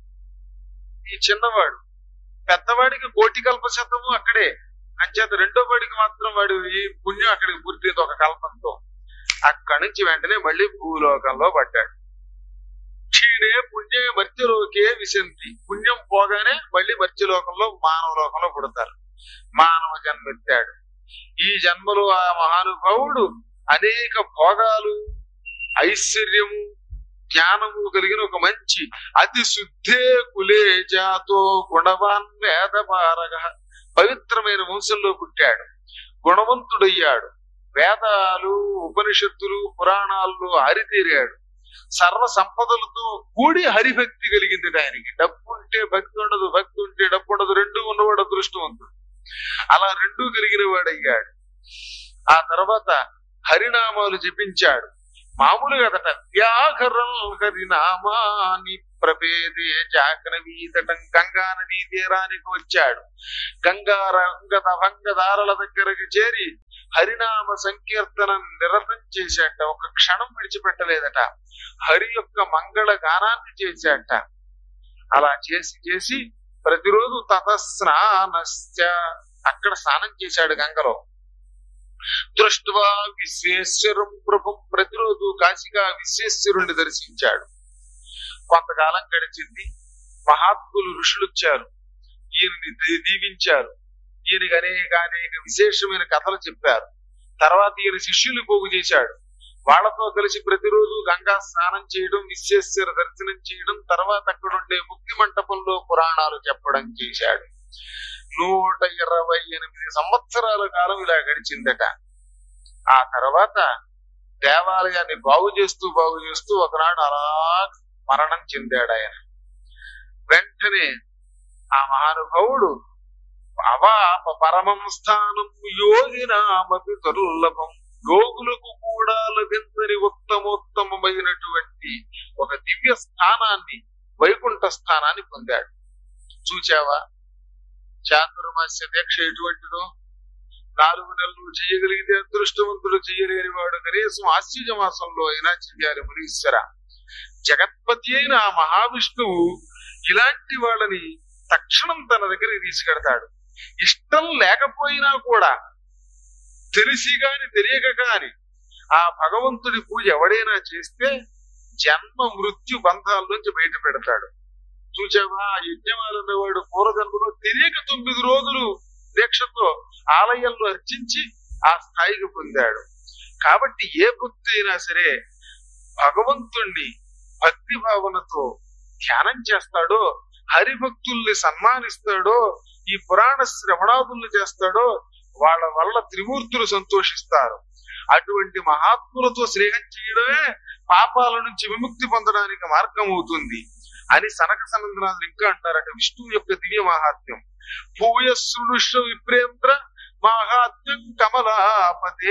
ఈ చిన్నవాడు పెద్దవాడికి కోటి కల్ప శతము అక్కడే అంచేత రెండో వాడికి మాత్రం వాడి ఈ పుణ్యం అక్కడికి పూర్తింది ఒక కల్పంతో అక్కడి నుంచి వెంటనే మళ్ళీ భూలోకంలో పడ్డాడు క్షీణే పుణ్యే మర్త్యలోకే విశంతి పుణ్యం పోగానే మళ్ళీ మర్త్యలోకంలో మానవ లోకంలో పుడతారు మానవ జన్మెత్తాడు ఈ జన్మలో ఆ మహానుభావుడు అనేక భోగాలు ఐశ్వర్యము జ్ఞానము కలిగిన ఒక మంచి అతి శుద్ధే కులే జాతో గుణవాన్ వేదపారగ పవిత్రమైన వంశంలో పుట్టాడు గుణవంతుడయ్యాడు వేదాలు ఉపనిషత్తులు పురాణాల్లో హరితీరాడు సర్వ సంపదలతో కూడి హరిభక్తి కలిగింది ఆయనకి డబ్బు ఉంటే భక్తి ఉండదు భక్తి ఉంటే డబ్బు ఉండదు రెండు ఉన్నవాడు అదృష్టవంతుడు అలా రెండూ కలిగిన వాడయ్యాడు ఆ తర్వాత హరినామాలు జపించాడు మామూలుగా అదట వ్యాఘరం హరినామాని ప్రపేదే జాగ్రవీతటం గంగా నదీ తీరానికి వచ్చాడు గంగా రంగద భంగదారుల దగ్గరకు చేరి హరినామ సంకీర్తనం నిరతం చేశాట ఒక క్షణం విడిచిపెట్టలేదట హరి యొక్క మంగళ గానాన్ని చేశాట అలా చేసి చేసి ప్రతిరోజు తతస్నానశ్చ అక్కడ స్నానం చేశాడు గంగలో దృష్ట్వా విశ్వేశ్వరం ప్రభు ప్రతిరోజు కాశీగా విశ్వేశ్వరుణ్ణి దర్శించాడు కొంతకాలం గడిచింది మహాత్ములు ఋషులు వచ్చారు ఈయన్ని దీ- దీవించారు ఈయనకి అనేక అనేక విశేషమైన కథలు చెప్పారు తర్వాత ఈయన శిష్యులు పోగు చేశాడు వాళ్ళతో కలిసి ప్రతిరోజు గంగా స్నానం చేయడం విశ్వేశ్వర దర్శనం చేయడం తర్వాత అక్కడ ఉండే ముక్తి మంటపంలో పురాణాలు చెప్పడం చేశాడు నూట ఇరవై ఎనిమిది సంవత్సరాల కాలం ఇలా గడిచిందట ఆ తర్వాత దేవాలయాన్ని బాగు చేస్తూ బాగు చేస్తూ ఒకనాడు అలా మరణం చెందాడు ఆయన వెంటనే ఆ మహానుభావుడు అవాప పరమం స్థానం యోగినామపి దుర్లభం యోగులకు కూడా లభించని ఉత్తమోత్తమమైనటువంటి ఒక దివ్య స్థానాన్ని వైకుంఠ స్థానాన్ని పొందాడు చూచావా చాతుర్మాస్య దీక్ష ఎటువంటిదో నాలుగు నెలలు చేయగలిగితే అదృష్టవంతుడు చేయలేని వాడు కనీసం ఆశ్చర్య మాసంలో అయినా చెయ్యాలి మునీశ్వర జగత్పతి అయిన ఆ మహావిష్ణువు ఇలాంటి వాళ్ళని తక్షణం తన దగ్గరికి తీసుకెడతాడు ఇష్టం లేకపోయినా కూడా తెలిసి గాని తెలియక గాని ఆ భగవంతుడి పూజ ఎవడైనా చేస్తే జన్మ మృత్యు బంధాల నుంచి బయట పెడతాడు చూచావా ఆ యజ్ఞమాలన్నవాడు పూర్వజన్మలో తెలియక తొమ్మిది రోజులు దీక్షతో ఆలయంలో అర్చించి ఆ స్థాయికి పొందాడు కాబట్టి ఏ భక్తి అయినా సరే భగవంతుణ్ణి భక్తి భావనతో ధ్యానం చేస్తాడో హరిభక్తుల్ని సన్మానిస్తాడో ఈ పురాణ శ్రవణాదుల్ని చేస్తాడో వాళ్ళ వల్ల త్రిమూర్తులు సంతోషిస్తారు అటువంటి మహాత్ములతో స్నేహం చేయడమే పాపాల నుంచి విముక్తి పొందడానికి మార్గం అవుతుంది అని సనక సనందనాథులు ఇంకా అంటారట విష్ణువు యొక్క దివ్య మహాత్మ్యం భూయశృణుష విప్రేంద్ర మహాత్మ్యం కమలాపతే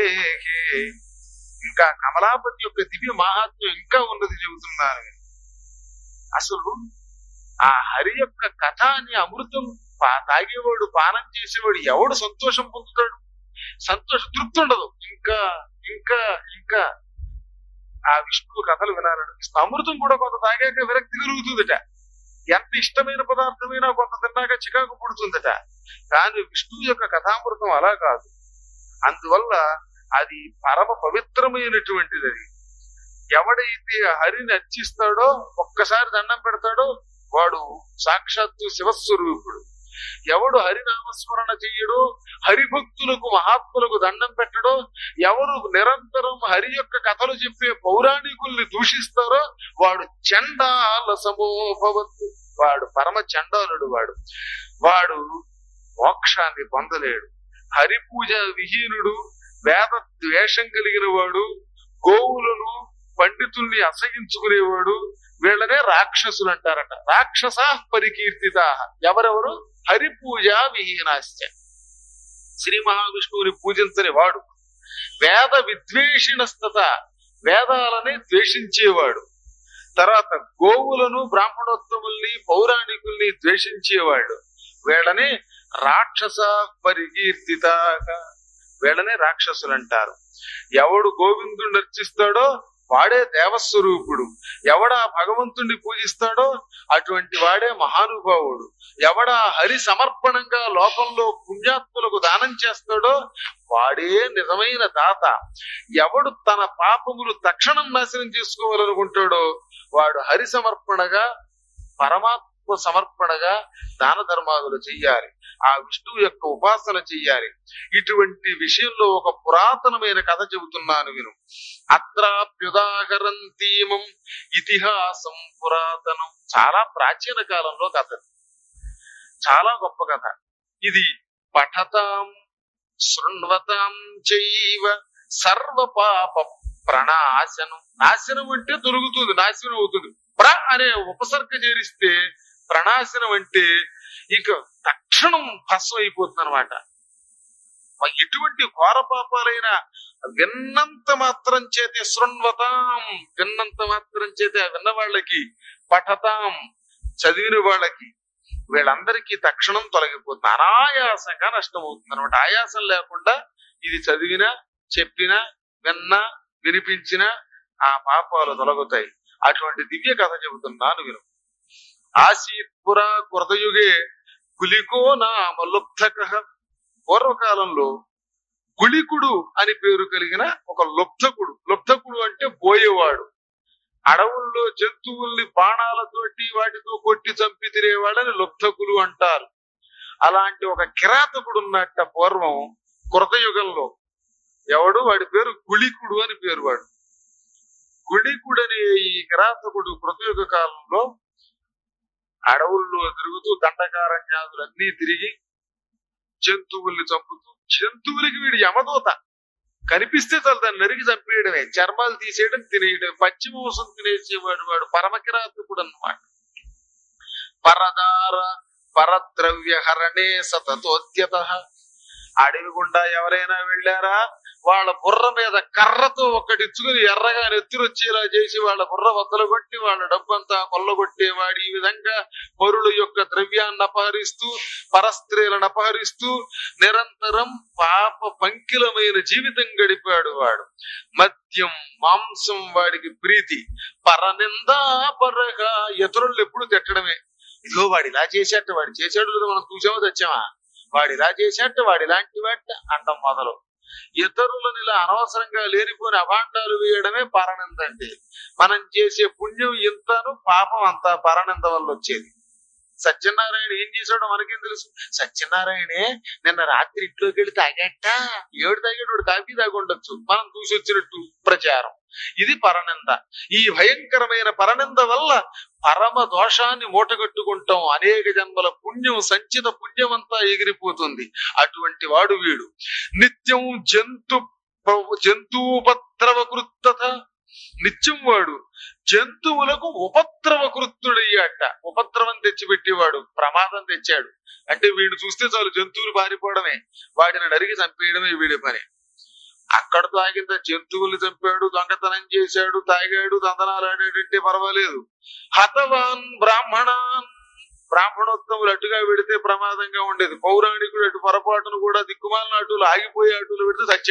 ఇంకా కమలాపతి యొక్క దివ్య మహాత్మ్యం ఇంకా ఉన్నది చెబుతున్నారు అసలు ఆ హరి యొక్క కథ అని అమృతం పా- తాగేవాడు పానం చేసేవాడు ఎవడు సంతోషం పొందుతాడు సంతోష తృప్తి ఉండదు ఇంకా ఇంకా ఇంకా ఆ విష్ణువు కథలు వినాలనిపిస్తుంది అమృతం కూడా కొంత తాగాక విరక్తి కలుగుతుందట ఎంత ఇష్టమైన పదార్థమైనా కొంత తిన్నాక చికాకు పుడుతుందట కానీ విష్ణువు యొక్క కథామృతం అలా కాదు అందువల్ల అది పరమ పవిత్రమైనటువంటిది అది ఎవడైతే హరిని అర్చిస్తాడో ఒక్కసారి దండం పెడతాడో వాడు సాక్షాత్తు శివస్వరూపుడు ఎవడు హరినామస్మరణ చెయ్యడో హరిభక్తులకు మహాత్ములకు దండం పెట్టడో ఎవరు నిరంతరం హరి యొక్క కథలు చెప్పే పౌరాణికుల్ని దూషిస్తారో వాడు చండాల సమోభవత్తు వాడు పరమ చండాలుడు వాడు వాడు మోక్షాన్ని పొందలేడు హరి పూజ విహీనుడు వేద ద్వేషం కలిగిన వాడు గోవులను పండితుల్ని అసహించుకునేవాడు వీళ్ళనే రాక్షసులు అంటారట రాక్షస పరికీర్తిత ఎవరెవరు హరి పూజ విహీనాశ్చ శ్రీ మహావిష్ణువుని పూజించని వాడు వేద విద్వేషిణస్తత వేదాలని ద్వేషించేవాడు తర్వాత గోవులను బ్రాహ్మణోత్తముల్ని పౌరాణికుల్ని ద్వేషించేవాడు వీళ్ళని రాక్షస పరికీర్తితగా వీళ్ళనే రాక్షసులు అంటారు ఎవడు గోవిందుని నర్చిస్తాడో వాడే దేవస్వరూపుడు ఎవడా భగవంతుణ్ణి పూజిస్తాడో అటువంటి వాడే మహానుభావుడు ఎవడా హరి సమర్పణంగా లోకంలో పుణ్యాత్ములకు దానం చేస్తాడో వాడే నిజమైన దాత ఎవడు తన పాపములు తక్షణం నాశనం చేసుకోవాలనుకుంటాడో వాడు హరి సమర్పణగా పరమాత్మ సమర్పణగా దాన ధర్మాదులు చెయ్యాలి ఆ విష్ణువు యొక్క ఉపాసన చెయ్యాలి ఇటువంటి విషయంలో ఒక పురాతనమైన కథ చెబుతున్నాను విను అత్రాప్యుదాహరంతీమం ఇతిహాసం పురాతనం చాలా ప్రాచీన కాలంలో కథ చాలా గొప్ప కథ ఇది పఠతాం శృణ్వతాం చైవ సర్వ పాప ప్రణాశనం నాశనం అంటే దొరుకుతుంది నాశనం అవుతుంది ప్ర అనే ఉపసర్గ చేరిస్తే ప్రణాశనం అంటే ఇక తక్షణం భస్మం అయిపోతుంది అనమాట ఎటువంటి ఘోర పాపాలైన విన్నంత మాత్రం చేతే శృణ్వతాం విన్నంత మాత్రం చేతే విన్న వాళ్ళకి పఠతాం చదివిన వాళ్ళకి వీళ్ళందరికీ తక్షణం తొలగిపోతుంది అనాయాసంగా నష్టం అవుతుంది అనమాట ఆయాసం లేకుండా ఇది చదివినా చెప్పినా విన్నా వినిపించినా ఆ పాపాలు తొలగుతాయి అటువంటి దివ్య కథ చెబుతున్నాను విను ఆసీత్ పురా కృతయుగే కులికో నామ లుబ్ధక పూర్వకాలంలో గుళికుడు అని పేరు కలిగిన ఒక లుబ్ధకుడు లుబ్ధకుడు అంటే పోయేవాడు అడవుల్లో జంతువుల్ని బాణాలతోటి వాటితో కొట్టి చంపి తినేవాళ్ళని లుబ్ధకులు అంటారు అలాంటి ఒక కిరాతకుడు ఉన్నట్ట పూర్వం కృతయుగంలో ఎవడు వాడి పేరు గుళికుడు అని పేరు వాడు గుళికుడు అనే ఈ కిరాతకుడు కృతయుగ కాలంలో అడవుల్లో తిరుగుతూ దండకారణ్యాదులన్నీ తిరిగి జంతువుల్ని చంపుతూ జంతువులకి వీడు యమదూత కనిపిస్తే చాలు దాన్ని నరికి చంపేయడమే చర్మాలు తీసేయడం తినేయడం పచ్చి మాంసం తినేసేవాడు వాడు పరమకిరాతకుడు అన్నమాట పరదార పరద్రవ్య హరణే సతతోద్యత అడవి గుండా ఎవరైనా వెళ్ళారా వాళ్ళ బుర్ర మీద కర్రతో ఒక్కటిచ్చుకుని ఎర్రగా నెత్తిరొచ్చేలా చేసి వాళ్ళ బుర్ర వద్దలు కొట్టి వాళ్ళ డబ్బంతా కొల్లగొట్టేవాడు ఈ విధంగా పరుల యొక్క ద్రవ్యాన్ని అపహరిస్తూ పరస్త్రీలను అపహరిస్తూ నిరంతరం పాప పంకిలమైన జీవితం గడిపాడు వాడు మద్యం మాంసం వాడికి ప్రీతి పరనిందా పరగా ఇతరులు ఎప్పుడు తిట్టడమే ఇదిగో వాడు ఇలా చేసేట వాడు చేసాడు లేదా మనం చూసామో తెచ్చామా వాడు ఇలా చేసేట వాడు ఇలాంటి వాట అండం మొదలు ఇతరులను ఇలా అనవసరంగా లేనిపోని అభాండాలు వేయడమే పరనింద అంటే మనం చేసే పుణ్యం ఇంతను పాపం అంతా పరనింద వల్ల వచ్చేది సత్యనారాయణ ఏం చేశాడో మనకేం తెలుసు సత్యనారాయణే నిన్న రాత్రి ఇంట్లోకి వెళ్ళి తాగాట ఏడు తాగాడు వాడు కాఫీ తాగి ఉండొచ్చు మనం చూసి వచ్చినట్టు ప్రచారం ఇది పరనింద ఈ భయంకరమైన పరనింద వల్ల పరమ దోషాన్ని మూటగట్టుకుంటాం అనేక జన్మల పుణ్యం సంచిత పుణ్యం అంతా ఎగిరిపోతుంది అటువంటి వాడు వీడు నిత్యం జంతు జంతువుపద్రవకృత్తత నిత్యం వాడు జంతువులకు ఉపద్రవకృత్తుడయ్యాట ఉపద్రవం తెచ్చిపెట్టేవాడు ప్రమాదం తెచ్చాడు అంటే వీడిని చూస్తే చాలు జంతువులు పారిపోవడమే వాటిని నరిగి చంపేయడమే వీడి పని అక్కడతో ఆగింత జంతువుల్ని చంపాడు దొంగతనం చేశాడు తాగాడు దందనాలు ఆడాడంటే పర్వాలేదు హతవాన్ బ్రాహ్మణాన్ బ్రాహ్మణోత్తములు అటుగా పెడితే ప్రమాదంగా ఉండేది పౌరాణికుడు అటు పొరపాటును కూడా దిక్కుమాలిన అటులు ఆగిపోయే అటులు పెడితే చచ్చాడే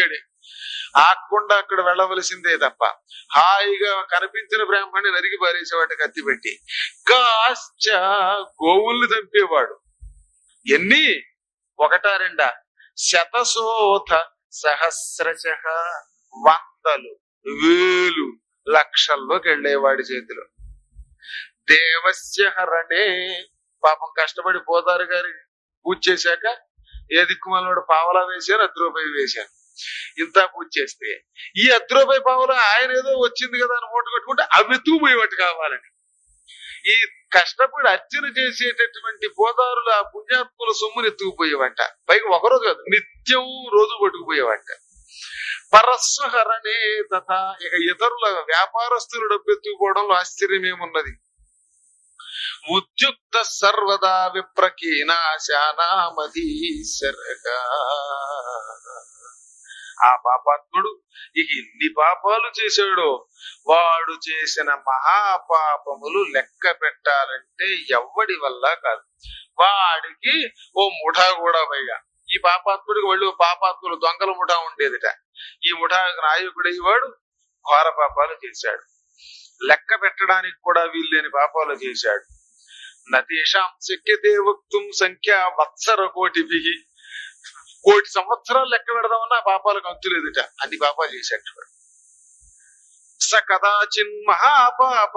ఆకుండా అక్కడ వెళ్ళవలసిందే తప్ప హాయిగా కనిపించిన బ్రాహ్మణ్ణి నరికి పారేసేవాడు కత్తి పెట్టి కాశ్చ గోవుల్ని చంపేవాడు ఎన్ని ఒకటా రెండా శతశోథ సహస్రశ వందలు వేలు లక్షల్లోకి వెళ్ళేవాడి చేతిలో దేవస్య హరణే పాపం కష్టపడి పోతారు గారి పూజ చేశాక ఏ దిక్కుమాలవాడు పావలా వేశారు అర్ధ రూపాయి వేశాను ఇంత పూజ చేస్తే ఈ అర్ధ రూపాయి పావలా ఆయన ఏదో వచ్చింది కదా అని మూట కట్టుకుంటే అవి ఎత్తుకుపోయేవాటి కావాలని ఈ కష్టపడి అర్చన చేసేటటువంటి పోదారులు ఆ పుణ్యాత్ముల సొమ్ముని ఎత్తుకుపోయేవంట పైగా ఒకరోజు కాదు నిత్యం రోజు పట్టుకుపోయేవంట పరస్వహరణే తథ ఇక ఇతరుల వ్యాపారస్తులు డబ్బు ఎత్తుకుపోవడంలో ఆశ్చర్యం ఏమున్నది ఉద్యుక్త సర్వదా విప్రకీనాశానామధీశరగా ఆ పాపాత్ముడు ఇక ఎన్ని పాపాలు చేశాడో వాడు చేసిన మహాపాపములు లెక్క పెట్టాలంటే ఎవ్వడి వల్ల కాదు వాడికి ఓ ముఠా కూడా పైగా ఈ పాపాత్ముడికి వాళ్ళు పాపాత్ములు దొంగల ముఠా ఉండేదిట ఈ ముఠా నాయకుడయ్యేవాడు ఘోర పాపాలు చేశాడు లెక్క పెట్టడానికి కూడా వీల్లేని పాపాలు చేశాడు నతేషాం శక్యతే వక్తుం సంఖ్య వత్సర కోటిభి కోటి సంవత్సరాలు లెక్క పెడదామన్నా పాపాలకు అంతులేదుట అన్ని పాపాలు చేశాడు వాడు. స కదాచిన్ మహాపాప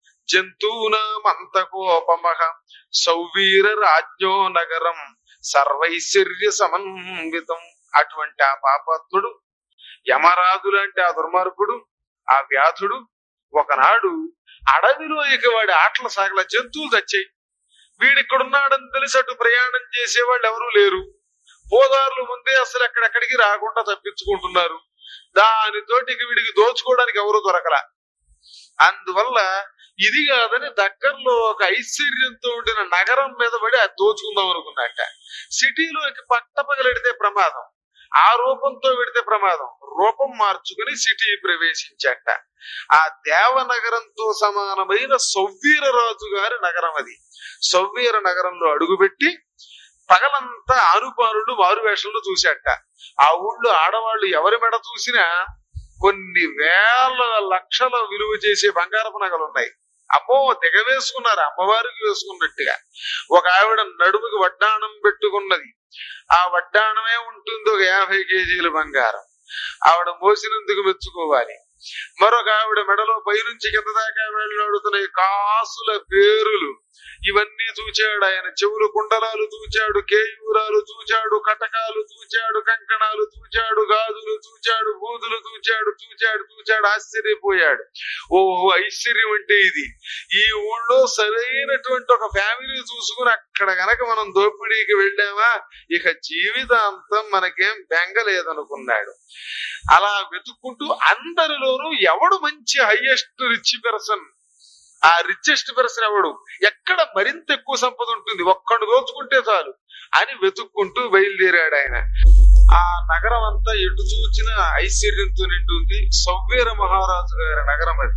జంతూనామంతకోపమః సౌవీర రాజ్యో నగరం సర్వైశ్వర్య సమన్వితం అటువంటి ఆ పాపాత్ముడు యమరాజు లాంటి ఆ దుర్మార్గుడు ఆ వ్యాధుడు ఒకనాడు అడవిలో ఇక వాడి ఆటల సాగల జంతువులు తెచ్చాయి వీడిక్కడున్నాడని తెలిసి అటు ప్రయాణం చేసేవాళ్ళు ఎవరూ లేరు పోదారులు ముందే అసలు ఎక్కడెక్కడికి రాకుండా తప్పించుకుంటున్నారు దానితోటి ఇక వీడికి దోచుకోవడానికి ఎవరు దొరకల అందువల్ల ఇది కాదని దగ్గరలో ఒక ఐశ్వర్యంతో ఉండిన నగరం మీద పడి అది దోచుకుందాం అనుకున్నట్ట సిటీలోకి పట్టపగలెడితే ప్రమాదం ఆ రూపంతో పెడితే ప్రమాదం రూపం మార్చుకుని సిటీ ప్రవేశించట ఆ దేవనగరంతో సమానమైన సౌవీర రాజు గారి నగరం అది సౌవీర నగరంలో అడుగుపెట్టి పగలంతా ఆనుపానులు మారు వేషంలో చూశాట ఆ ఊళ్ళో ఆడవాళ్ళు ఎవరి మెడ చూసినా కొన్ని వేల లక్షల విలువ చేసే బంగారపు నగలు ఉన్నాయి అమ్మో దిగవేసుకున్నారు అమ్మవారికి వేసుకున్నట్టుగా ఒక ఆవిడ నడుముకి వడ్డాణం పెట్టుకున్నది ఆ వడ్డాణమే ఉంటుంది ఒక యాభై కేజీల బంగారం ఆవిడ మోసినందుకు మెచ్చుకోవాలి మరొక ఆవిడ మెడలో పైనుంచి కింద దాకా వెళ్ళాడుతున్న కాసుల పేరులు ఇవన్నీ చూచాడు ఆయన చెవులు కుండలాలు చూచాడు కేయూరాలు చూచాడు కటకాలు చూచాడు కంకణాలు చూచాడు గాజులు చూచాడు బూదులు చూచాడు చూచాడు చూచాడు ఆశ్చర్యపోయాడు ఓ ఐశ్వర్యం అంటే ఇది ఈ ఊళ్ళో సరైనటువంటి ఒక ఫ్యామిలీ చూసుకుని అక్కడ గనక మనం దోపిడీకి వెళ్ళామా ఇక జీవితాంతం మనకేం బెంగ లేదనుకున్నాడు అలా వెతుక్కుంటూ అందరిలోనూ ఎవడు మంచి హైయెస్ట్ రిచ్ పర్సన్ ఆ రిచెస్ట్ పర్సన్ ఎవడు ఎక్కడ మరింత ఎక్కువ సంపద ఉంటుంది ఒక్కడు దోచుకుంటే చాలు అని వెతుక్కుంటూ బయలుదేరాడు ఆయన ఆ నగరం అంతా ఎటు చూచిన ఐశ్వర్యంతో నిండి ఉంది సౌవీర మహారాజు గారి నగరం అది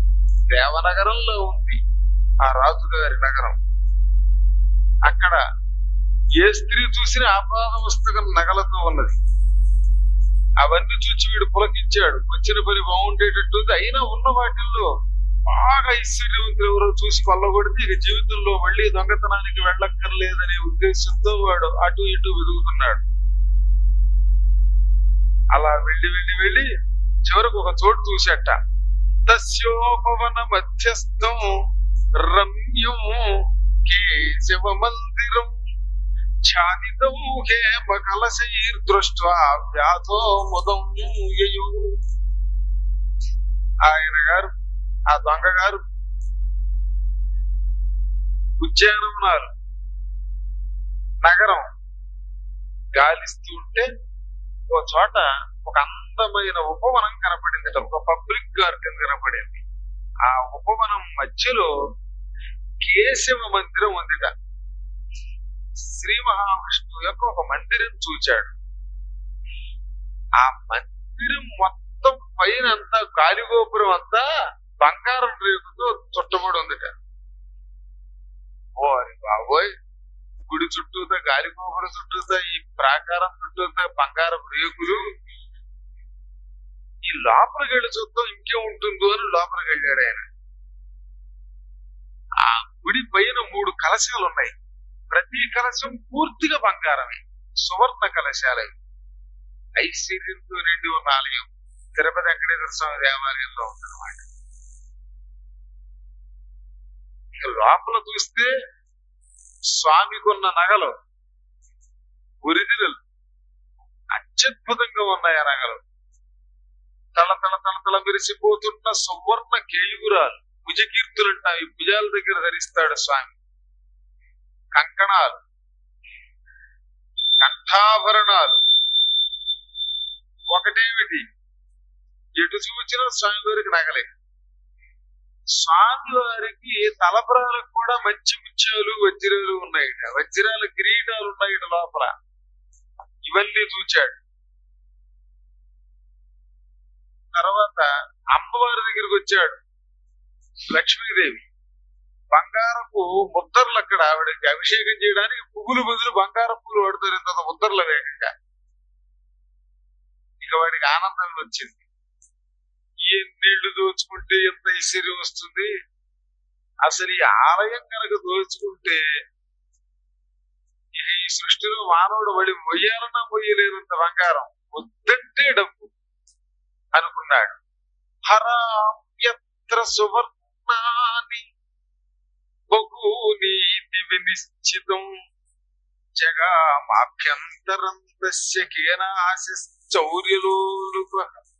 దేవనగరంలో ఉంది ఆ రాజుగారి నగరం అక్కడ ఏ స్త్రీ చూసినా ఆపాద పుస్తకం నగలతో ఉన్నది అవన్నీ చూచి వీడు పులకించాడు వచ్చిన పని బాగుండేటట్టు ఉంది. అయినా ఉన్న వాటిల్లో బాగా ఐశ్వర్యవంతులు ఎవరో చూసి కొల్లగొడితే ఇక జీవితంలో మళ్ళీ దొంగతనానికి వెళ్ళక్కర్లేదనే ఉద్దేశంతో వాడు అటు ఇటు వెతుకుతున్నాడు అలా వెళ్ళి వెళ్ళి వెళ్ళి చివరకు ఒక చోటు చూశాట తస్యోపవన మధ్యస్థం రమ్యం కేశవ మందిరం ఛాదితం హేమ కలశైర్దృష్ట్వా వ్యాధో ముదం యయు ఆయన గారు ఆ దొంగ గారు ఉద్యానవనాలు నగరం గాలిస్తూ ఉంటే ఒక చోట ఒక అందమైన ఉపవనం కనపడింది ఒక పబ్లిక్ గార్డెన్ కనపడింది ఆ ఉపవనం మధ్యలో కేశవ మందిరం ఉందిట శ్రీ మహావిష్ణువు యొక్క ఒక మందిరం చూచాడు ఆ మందిరం మొత్తం పైన అంతా గాలిగోపురం అంతా బంగారం రేకుతో చుట్టబడి ఉందిట ఓ అరే బాబోయ్ గుడి చుట్టూతో గాలిగోపురం చుట్టూతో ఈ ప్రాకారం చుట్టూతో బంగారం రేకులు లోపలికి వెళ్ళి చూద్దాం ఇంకేం ఉంటుందో అని లోపలికి వెళ్ళాడు ఆయన ఆ గుడి పైన మూడు కలశాలు ఉన్నాయి ప్రతి కలశం పూర్తిగా బంగారమే సువర్ణ కలశాలు అవి ఐశ్వర్యంతో నిండి ఉన్న ఆలయం తిరుపతి వెంకటేశ్వర స్వామి దేవాలయంలో ఉందన్నమాట ఇక లోపల చూస్తే స్వామికున్న నగలు ఒరిజినల్ అత్యద్భుతంగా ఉన్నాయి ఆ నగలు తల తల తల తల మెరిసిపోతున్న సువర్ణ కేయుగురాలు భుజకీర్తులు ఉంటాయి భుజాల దగ్గర ధరిస్తాడు స్వామి కంకణాలు కంఠాభరణాలు ఒకటేమిటి ఎటు చూచిన స్వామి వారికి నగలే స్వామి వారికి తలపురాలకు కూడా మంచి ముత్యాలు వజ్రాలు ఉన్నాయి వజ్రాల కిరీటాలు ఉన్నాయి లోపల ఇవన్నీ చూచాడు తర్వాత అమ్మవారి దగ్గరికి వచ్చాడు లక్ష్మీదేవి బంగారపు ముద్దర్లు అక్కడ ఆవిడకి అభిషేకం చేయడానికి పువ్వులు బదులు బంగారం పువ్వులు పడతారు ఇంత ముద్దర్ల వేగంగా ఇక వాడికి ఆనందం వచ్చింది ఈ నీళ్లు దోచుకుంటే ఎంత ఐశ్వర్యం వస్తుంది అసలు ఈ ఆలయం కనుక దోచుకుంటే ఇక ఈ సృష్టిలో మానవుడు వడి మొయ్యాలన్నా మొయ్యలేనంత బంగారం వద్దంటే డబ్బు అనుకున్నాడు హరామ్యత్ర సువర్ణాని బహూనీతి వినిశ్చితం జగామాభ్యంతరం తస్య కేనాశౌర్యలోలుక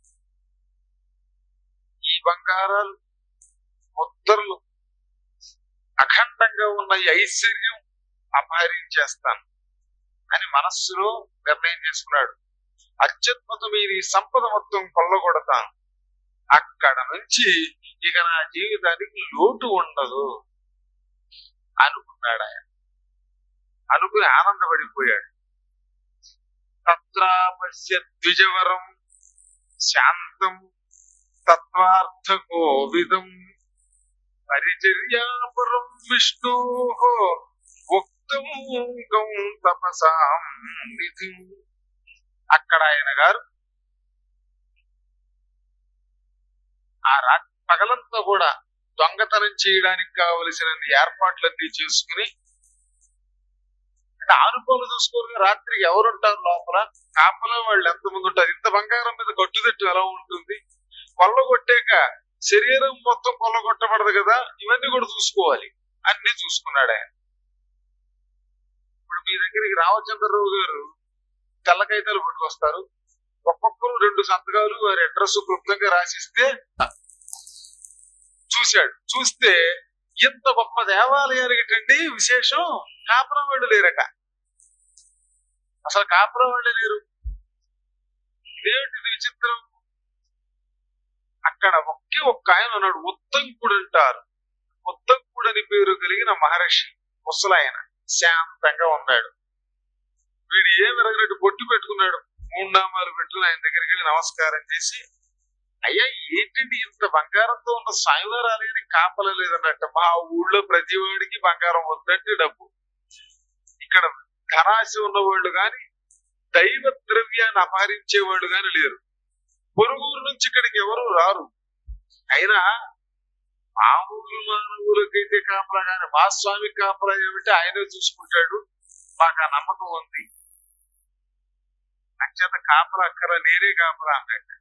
ఈ బంగారాలు ముద్దర్లు అఖండంగా ఉన్న ఈ ఐశ్వర్యం అపహరించేస్తాను అని మనస్సులో నిర్ణయం చేసుకున్నాడు అత్యద్భుతమైన ఈ సంపద మొత్తం కొల్లగొడతాను అక్కడ నుంచి ఇక నా జీవితానికి లోటు ఉండదు అనుకున్నాడు ఆయన అనుకుని ఆనందపడిపోయాడు తత్రాపశ్య ద్విజవరం శాంతం తత్వార్థ కోవిదం పరిచర్యాపరం విష్ణు ఉక్తం గం తపసాం నిధిం అక్కడ ఆయన గారు ఆ రాత్రి పగలంతా కూడా దొంగతనం చేయడానికి కావలసిన ఏర్పాట్లన్నీ చేసుకుని అంటే ఆనుకోలు చూసుకోరుగా రాత్రి ఎవరుంటారు లోపల కాపలా వాళ్ళు ఎంతమంది ఉంటారు ఇంత బంగారం మీద కట్టుదిట్టు ఎలా ఉంటుంది కొల్లగొట్టాక శరీరం మొత్తం కొల్లగొట్టబడదు కదా ఇవన్నీ కూడా చూసుకోవాలి అన్ని చూసుకున్నాడు ఆయన ఇప్పుడు మీ దగ్గరికి రామచంద్రరావు గారు తెల్ల కాగితాలు పట్టుకొస్తారు ఒక్కొక్కరు రెండు సంతకాలు వారి అడ్రస్ క్లుప్తంగా రాసిస్తే చూశాడు చూస్తే ఇంత గొప్ప దేవాలయానికండి విశేషం కాపురం వాళ్ళు లేరట అసలు కాపురం వాళ్ళే లేరు ఇదేంటిది విచిత్రం అక్కడ ఒకే ఒక్క ఆయన ఉన్నాడు ఉత్తంకుడు అంటారు ఉత్తంకుడు అని పేరు కలిగిన మహర్షి ముసలాయన శాంతంగా ఉన్నాడు వీడు ఏం ఎరగినట్టు బొట్టు పెట్టుకున్నాడు మూడు నామాలు పెట్టుకుని ఆయన దగ్గరికి వెళ్ళి నమస్కారం చేసి అయ్యా ఏంటండి ఇంత బంగారంతో ఉన్న స్వామివారి ఆలయానికి కాపల లేదన్నట్టు మా ఊళ్ళో ప్రతి వాడికి బంగారం వద్దంటే డబ్బు ఇక్కడ ధనాశ ఉన్నవాళ్ళు గాని దైవ ద్రవ్యాన్ని అపహరించేవాళ్ళు గాని లేరు పొరుగురు నుంచి ఇక్కడికి ఎవరు రారు అయినా మామూలు మానవులకైతే కాపలా కానీ మా స్వామి కాపలా ఏమిటి ఆయనే చూసుకుంటాడు మాకు ఆ నమ్మకం ఉంది అంచేత కాపలా అక్కర నేనే కాపలా అన్నట్టు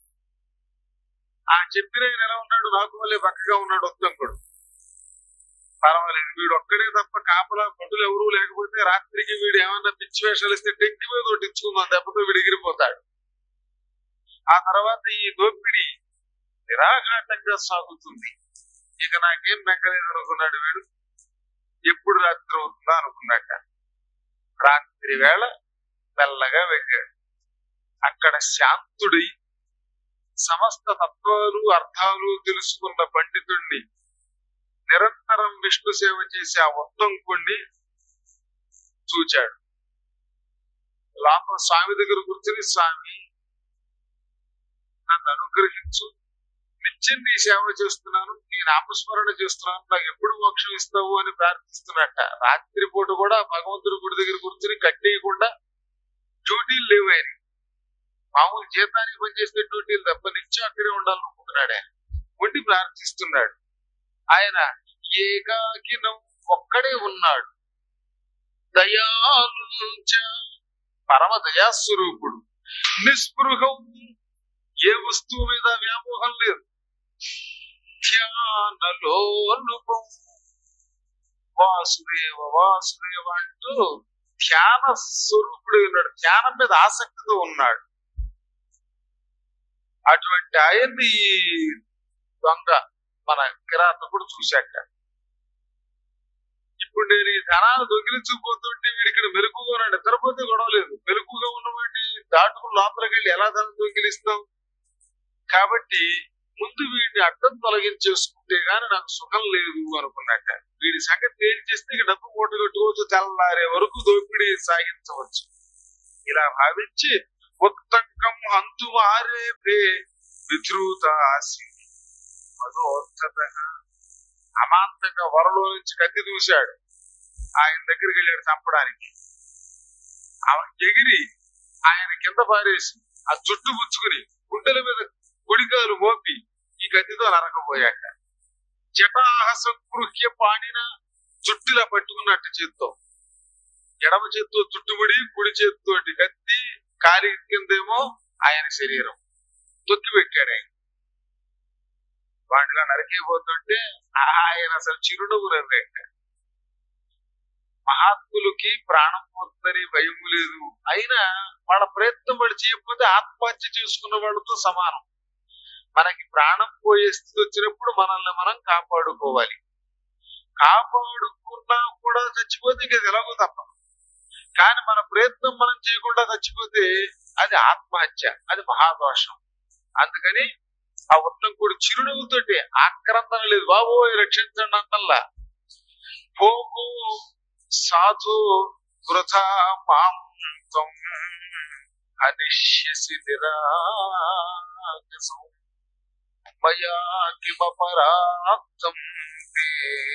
ఆ చెప్పిన ఆయన ఎలా ఉన్నాడు నాకు మళ్ళీ పక్కగా ఉన్నాడు ఉత్తంకుడు పర్వాలేదు వీడు ఒక్కడే తప్ప కాపలా పట్టులు ఎవరూ లేకపోతే రాత్రికి వీడు ఏమన్నా పిచ్చి వేషాలు ఇస్తే టెంకి మీద ఒకటి ఇచ్చుకుందాం దెబ్బతో వీడు ఎగిరిపోతాడు ఆ తర్వాత ఈ దోపిడి నిరాఘాటంగా సాగుతుంది ఇక నాకేం బెంగలేదు అనుకున్నాడు వీడు ఎప్పుడు రాత్రి అవుతుందా అనుకున్నాక రాత్రి వేళ మెల్లగా వెళ్ళాడు అక్కడ శాంతుడై సమస్త తత్వాలు అర్థాలు తెలుసుకున్న పండితుణ్ణి నిరంతరం విష్ణు సేవ చేసే ఆ ఉత్తంకుణ్ణి చూచాడు లోపల స్వామి దగ్గర కూర్చుని స్వామి నన్ను అనుగ్రహించు నిత్యం నీ సేవ చేస్తున్నాను నీ నామస్మరణ చేస్తున్నాను నాకు ఎప్పుడు మోక్షం ఇస్తావు అని ప్రార్థిస్తున్నట్ట రాత్రి పూట కూడా భగవంతుడి గుడి దగ్గర కూర్చుని కట్టేయకుండా డ్యూటీలు లేవు ఆయన మామూలు జీతానికి పనిచేసేటువంటి తప్ప నిత్యం అక్కడే ఉండాలనుకుంటున్నాడు ఆయన ఉండి ప్రార్థిస్తున్నాడు ఆయన ఏకాకినం ఒక్కడే ఉన్నాడు దయాలుంచ పరమ దయాస్వరూపుడు నిస్పృహం ఏ వస్తువు మీద వ్యామోహం లేదు ధ్యానలోలుపం వాసుదేవ వాసుదేవ అంటూ ధ్యాన స్వరూపుడు ఉన్నాడు ధ్యానం మీద ఆసక్తితో ఉన్నాడు అటువంటి ఆయన్ని ఈ దొంగ మన కిరాతకుడు చూశాక ఇప్పుడు నేను ఈ ధనాన్ని దొంగిలించుకుపోతుంటే వీడు ఇక్కడ మెలకుగా ఉన్నాడు నిద్రపోతే గొడవ లేదు మెలకుగా ఉన్నవాడిని దాటుకుని లోపలికి వెళ్ళి ఎలా ధనం దొంగిలిస్తాం కాబట్టి ముందు వీడిని అడ్డం తొలగించేసుకుంటే గాని నాకు సుఖం లేదు అనుకున్నట్ట వీడి సంగతి తేల్చేస్తే ఇక డబ్బు మూట కట్టుకోవచ్చు తెల్లారే వరకు దోపిడీ సాగించవచ్చు ఇలా భావించి ఉత్తంకం హంతు మారేపే విధృతాసి మనోత్తత అమాంతంగా వరలో నుంచి కత్తి దూశాడు ఆయన దగ్గరికి వెళ్ళాడు చంపడానికి ఆమె ఎగిరి ఆయన కింద పారేసి ఆ జుట్టు పుచ్చుకుని గుండెల మీద గుడికాలు మోపి ఈ కత్తితో నరకపోయాక జటాహస గృహ్య పాడిన జుట్టులా పట్టుకున్నట్టు చేత్తో ఎడమ చేత్తో చుట్టుముడి కుడి చేత్తోటి కత్తి కాలి కిందేమో ఆయన శరీరం తొక్కి పెట్టాడు ఆయన వాటిలో నరికిపోతుంటే ఆయన అసలు చిరునవ్వు నవ్వాక మహాత్ములకి ప్రాణం పోతుందని భయం లేదు అయినా వాళ్ళ ప్రయత్నం వాడు చేయకపోతే ఆత్మహత్య చేసుకున్న వాళ్ళతో సమానం మనకి ప్రాణం పోయే స్థితి వచ్చినప్పుడు మనల్ని మనం కాపాడుకోవాలి కాపాడుకున్నా కూడా చచ్చిపోతే ఇంకా ఎలాగో తప్ప కానీ మన ప్రయత్నం మనం చేయకుండా చచ్చిపోతే అది ఆత్మహత్య అది మహాదోషం అందుకని ఆ ఉత్తం కూడా చిరునవ్వుతోటి ఆక్రందన లేదు బాబోయ్ రక్షించండి అంతల్లా భోగో సాధు వృథా మాం త్వం అనిష్యసి నిరాగసం మయా కిమపరాప్తం తే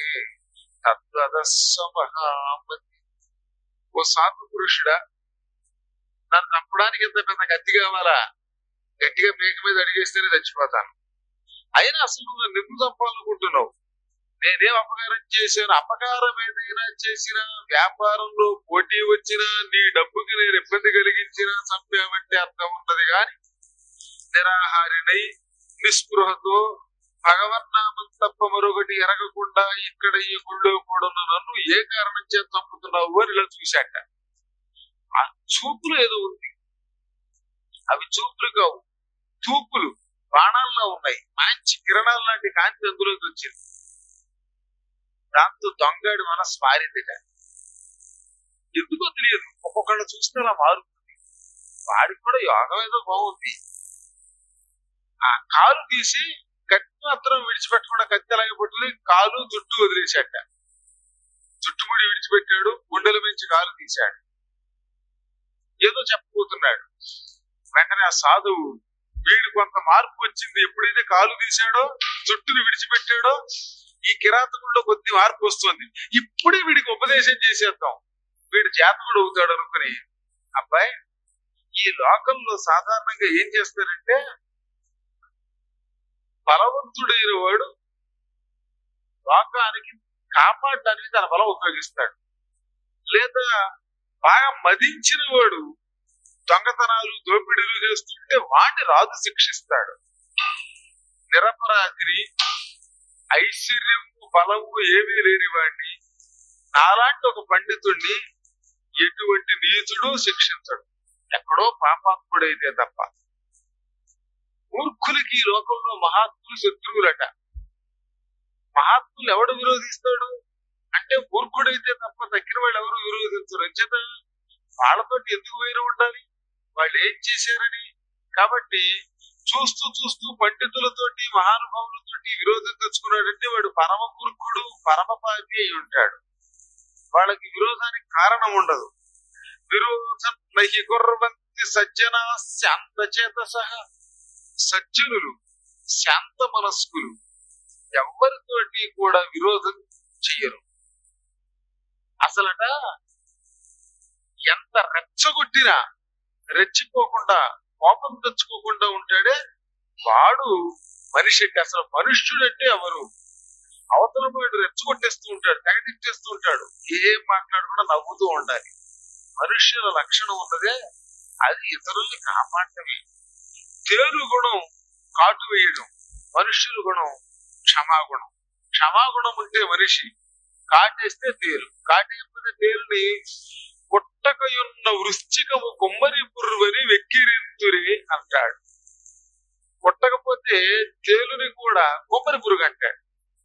తద్వదస్సమహామతి ఓ సాధు పురుషుడా నన్ను చంపడానికి ఇంత పెద్ద కత్తి కావాలా గట్టిగా మేక మీద అడిగేస్తేనే చచ్చిపోతాను అయినా అసలు నువ్వు నన్ను ఎందుకు చంపాలనుకుంటున్నావు నేనేం అపకారం చేశాను అపకారం ఏదైనా చేసినా వ్యాపారంలో పోటీ వచ్చినా నీ డబ్బుకి నేను ఇబ్బంది కలిగించినా చంపామంటే అర్థం ఉన్నది కాని నిరాహారినై నిస్పృహతో భగవన్నామం తప్ప మరొకటి ఎరగకుండా ఇక్కడ ఈ గుళ్ళో కూడా ఉన్న నన్ను ఏ కారణం చేత చంపుతున్నావు అని ఇలా చూశాక ఆ చూపులు ఏదో ఉంది అవి చూపులు కావు చూపులు బాణాల్లో ఉన్నాయి మంచి కిరణాల లాంటి కాంతి అందులోకి వచ్చింది దాంతో దొంగడు మనసు మారిందిట ఎందుకో తెలియదు ఒక్కొక్కళ్ళు చూస్తే అలా మారుతుంది వాడికి కూడా యోగం ఏదో బాగుంది ఆ కాలు తీసి కత్తి మాత్రం విడిచిపెట్టకుండా కత్తి అలాగే పట్టుకుని కాలు జుట్టు వదిలేశాట చుట్టుముడి విడిచిపెట్టాడు గుండెల మించి కాలు తీశాడు ఏదో చెప్పబోతున్నాడు వెంటనే ఆ సాధువు వీడు కొంత మార్పు వచ్చింది ఎప్పుడైతే కాలు తీశాడో జుట్టుని విడిచిపెట్టాడో ఈ కిరాతకుల్లో కొద్ది మార్పు వస్తుంది ఇప్పుడే వీడికి ఉపదేశం చేసేద్దాం వీడు జాతకుడు అవుతాడు అనుకుని అబ్బాయి ఈ లోకంలో సాధారణంగా ఏం చేస్తారంటే బలవంతుడైన వాడు లోకానికి కాపాడడానికి తన బలం ఉపయోగిస్తాడు లేదా బాగా మదించిన వాడు దొంగతనాలు దోపిడీలు చేస్తుంటే వాడిని రాజు శిక్షిస్తాడు నిరపరాధిని ఐశ్వర్యము బలము ఏమీ లేని వాడిని నాలాంటి ఒక పండితుడిని ఎటువంటి నీచుడు శిక్షించడు ఎక్కడో పాపాత్ముడైతే తప్ప మూర్ఖులకి ఈ లోకంలో మహాత్ములు శత్రువులట మహాత్ములు ఎవడు విరోధిస్తాడు అంటే మూర్ఖుడైతే తప్ప తగ్గిన వాళ్ళు ఎవరు విరోధించరు అంచేత వాళ్ళతో ఎందుకు వేరే ఉండాలి వాళ్ళు ఏం చేశారని కాబట్టి చూస్తూ చూస్తూ పండితులతోటి మహానుభావులతోటి విరోధం తెచ్చుకున్నాడంటే వాడు పరమ మూర్ఖుడు పరమ పాపి అయి ఉంటాడు వాళ్ళకి విరోధానికి కారణం ఉండదు విరోధం నహి కుర్వంతి సజ్జనా శాంత చేత సహా సజ్జనులు శాంత మనస్కులు ఎవరితోటి కూడా విరోధం చెయ్యరు అసలట ఎంత రెచ్చగొట్టినా రెచ్చిపోకుండా కోపం తెచ్చుకోకుండా ఉంటాడే వాడు మనిషి అంటే అసలు మనుష్యుడు అంటే ఎవరు అవతల వాడు రెచ్చగొట్టేస్తూ ఉంటాడు తెగటిచ్చేస్తూ ఉంటాడు ఏం మాట్లాడకుండా నవ్వుతూ ఉండాలి మనుష్యుల లక్షణం ఉన్నదే అది ఇతరుల్ని కాపాడటమే తేలు గుణం కాటు వేయడం మనుష్యుల గుణం క్షమాగుణం క్షమాగుణం ఉంటే మనిషి కాటేస్తే తేలు కాటేస్తే తేలుని పుట్టకయున్న వృశ్చికము కొమ్మరి పుర్రువని వెక్కిరింతురి అంటాడు పుట్టకపోతే తేలుని కూడా కొమ్మరి పురుగు అంటాడు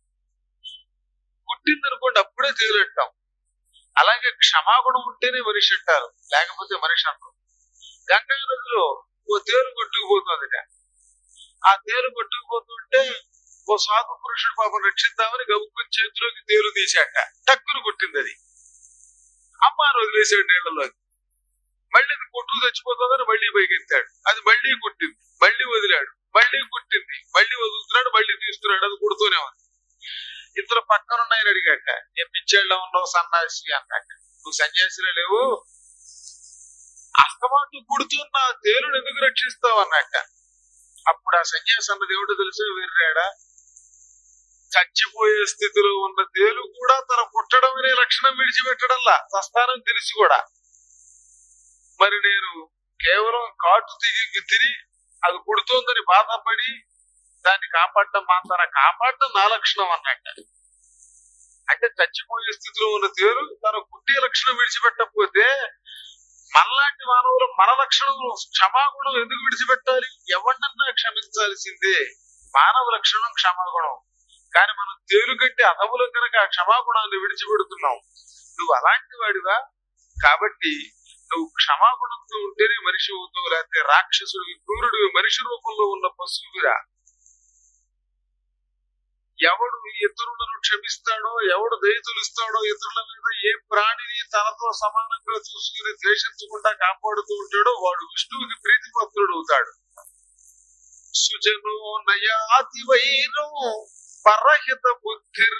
పుట్టిందనుకోండి అప్పుడే తేలు అంటాం అలాగే క్షమాగుణం ఉంటేనే మనిషి అంటారు లేకపోతే మనిషి అంటారు గంగా నదిలో ఓ తేలు కొట్టుకుపోతుందిట ఆ తేలు కొట్టుకుపోతుంటే ఓ స్వాతంత్ర పురుషుడు పాపం రక్షిద్దామని గబుక్కుని చేతిలోకి తేలు తీశాట టక్కును కొట్టింది అది అమ్మాను వదిలేసాడు నీళ్ళలోకి మళ్ళీ అది కొట్టు చచ్చిపోతుందని మళ్ళీ పైకెత్తాడు అది మళ్ళీ కొట్టింది మళ్ళీ వదిలాడు మళ్ళీ కొట్టింది మళ్ళీ వదులుతున్నాడు మళ్ళీ తీస్తున్నాడు అది కొడుతూనే ఉంది ఇద్దరు పక్కన ఉన్నాయని అడిగాట నేను పిచ్చేళ్ళ ఉన్నావు సన్నాసి అన్నాక నువ్వు సన్యాసిలో లేవు అస్తమాటు కుడుతున్న తేలును ఎందుకు రక్షిస్తావు అన్నట్ట అప్పుడు ఆ సన్యాసి అన్నది ఏమిటో తెలుసా వీర్రాడా చచ్చిపోయే స్థితిలో ఉన్న తేలు కూడా తన పుట్టడం అనే లక్షణం విడిచిపెట్టడంలా సస్తానం తెలిసి కూడా మరి నేను కేవలం కాటు తిరిగి తిని అది పుడుతోందని బాధపడి దాన్ని కాపాడటం మాత్రం కాపాడటం నా లక్షణం అన్నట్ట అంటే చచ్చిపోయే స్థితిలో ఉన్న తేలు తన పుట్టే లక్షణం విడిచిపెట్టకపోతే మనలాంటి మానవులు మన లక్షణం క్షమాగుణం ఎందుకు విడిచిపెట్టాలి ఎవరినన్నా క్షమించాల్సిందే మానవ లక్షణం క్షమాగుణం కానీ మనం తేలు కట్టి అధములు కనుక ఆ క్షమాగుణాన్ని విడిచిపెడుతున్నాం నువ్వు అలాంటి వాడివా కాబట్టి నువ్వు క్షమాగుణంతో ఉంటేనే మనిషి అవుతావు లేకపోతే రాక్షసుడివి క్రూరుడివి మనిషి రూపంలో ఉన్న పశువురా ఎవడు ఇతరులను క్షమిస్తాడో ఎవడు దయతులిస్తాడో ఇతరుల మీద ఏ ప్రాణిని తనతో సమానంగా చూసుకుని ద్వేషించకుండా కాపాడుతూ ఉంటాడో వాడు విష్ణువుకి ప్రీతిపత్రుడు అవుతాడు సుజను నయాతి వైరం పరహిత బుద్ధిర్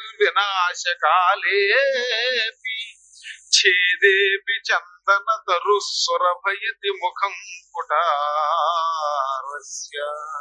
వినాశకాలేపి ఛేదేపి చందన తరు సురభయతి ముఖం కుటారస్య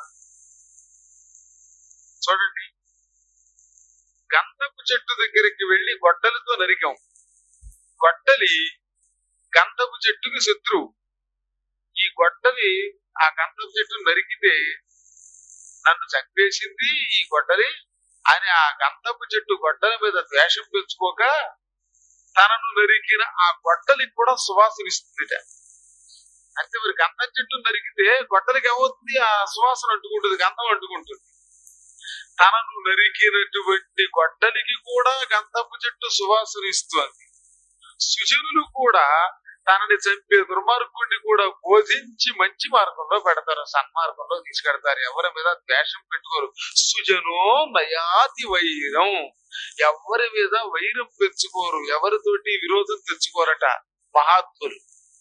చూడండి గంధపు చెట్టు దగ్గరికి వెళ్లి గొడ్డలతో నరికాం గొడ్డలి గంధపు చెట్టుకి శత్రువు ఈ గొడ్డలి ఆ గంధపు చెట్టు నరికితే నన్ను చంపేసింది ఈ గొడ్డలి అని ఆ గంధపు చెట్టు గొడ్డల మీద ద్వేషం పెంచుకోక తనను నరికిన ఆ గొడ్డలికి కూడా సువాసన ఇస్తుందిట అంటే మరి గంధం చెట్టు నరికితే గొడ్డలికి ఏమవుతుంది ఆ సువాసన అంటుకుంటుంది గంధం అంటుకుంటుంది తనను నరికినటువంటి గొడ్డలికి కూడా గంధపు చెట్టు సువాసన ఇస్తుంది సుజనులు కూడా తనని చంపే దుర్మార్గుడిని కూడా బోధించి మంచి మార్గంలో పెడతారు సన్మార్గంలో తీసుకెడతారు ఎవరి మీద ద్వేషం పెట్టుకోరు సుజనో నయాతి వైరం ఎవరి మీద వైరం పెంచుకోరు ఎవరితోటి విరోధం తెచ్చుకోరట మహాత్ములు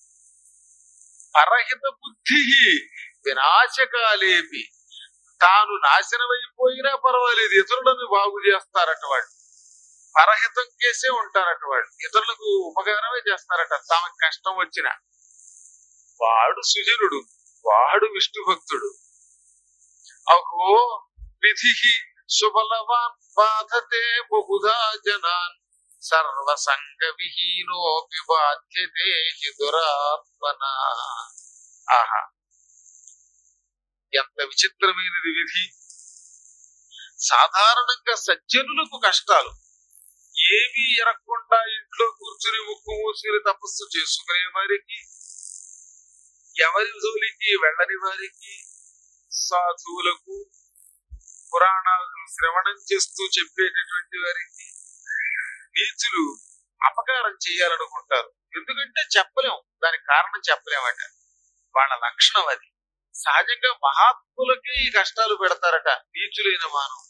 పరహిత బుద్ధి వినాశకాలేపి తాను నాశనమైపోయినా పర్వాలేదు ఇతరులను బాగు చేస్తారట వాళ్ళు పరహితం కేసే ఉంటారట వాళ్ళు ఇతరులకు ఉపకారమే చేస్తారట తమకు కష్టం వచ్చిన వాడు సుజనుడు వాడు విష్ణు భక్తుడు అహో విధి సుబలవాన్ బాధతే బహుధా జనాన్ సర్వసంగ విహీనోపి బాధ్యతే హి దురాత్మన ఆహా ఎంత విచిత్రమైనది విధి సాధారణంగా సజ్జనులకు కష్టాలు ఏమీ ఎరగకుండా ఇంట్లో కూర్చుని ముక్కు మూసుకుని తపస్సు చేసుకునే వారికి ఎవరి జోలికి వెళ్ళని వారికి సాధువులకు పురాణాలను శ్రవణం చేస్తూ చెప్పేటటువంటి వారికి నీచులు అపకారం చేయాలనుకుంటారు ఎందుకంటే చెప్పలేం దానికి కారణం చెప్పలేమట వాళ్ళ లక్షణం అది సహజంగా మహాత్ములకి ఈ కష్టాలు పెడతారట నీచులైన మానవ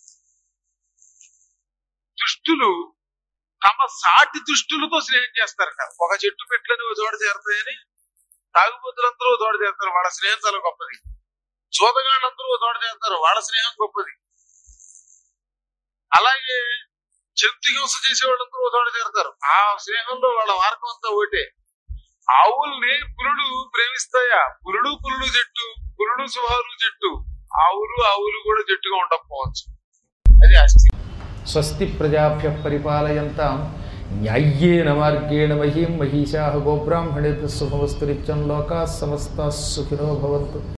దుష్టులు తమ సాటి దుష్టులతో స్నేహం చేస్తారట ఒక చెట్టు పెట్లని ఓ చోట చేరతాయని తాగుబోతులందరూ ఓ చోట చేస్తారు వాళ్ళ స్నేహం చాలా గొప్పది చూదగాళ్ళందరూ ఓ చోట చేస్తారు వాళ్ళ స్నేహం గొప్పది అలాగే జంతు హింస చేసే వాళ్ళందరూ ఓ చోట చేరతారు ఆ స్నేహంలో వాళ్ళ మార్గం అంతా ఒకటే ఆవుల్ని పులుడు ప్రేమిస్తాయా పులుడు పులుడు జట్టు పులుడు సుహారు జట్టు ఆవులు ఆవులు కూడా జట్టుగా ఉండకపోవచ్చు అది అస్థి స్వస్తి ప్రజాభ్య పరిపాలయంతాం న్యాయ్యేన మార్గేణ మహీం మహిషా గోబ్రాహ్మణేభ్య శుభమస్తు నిత్యం లోకా సమస్త సుఖినో భవంతు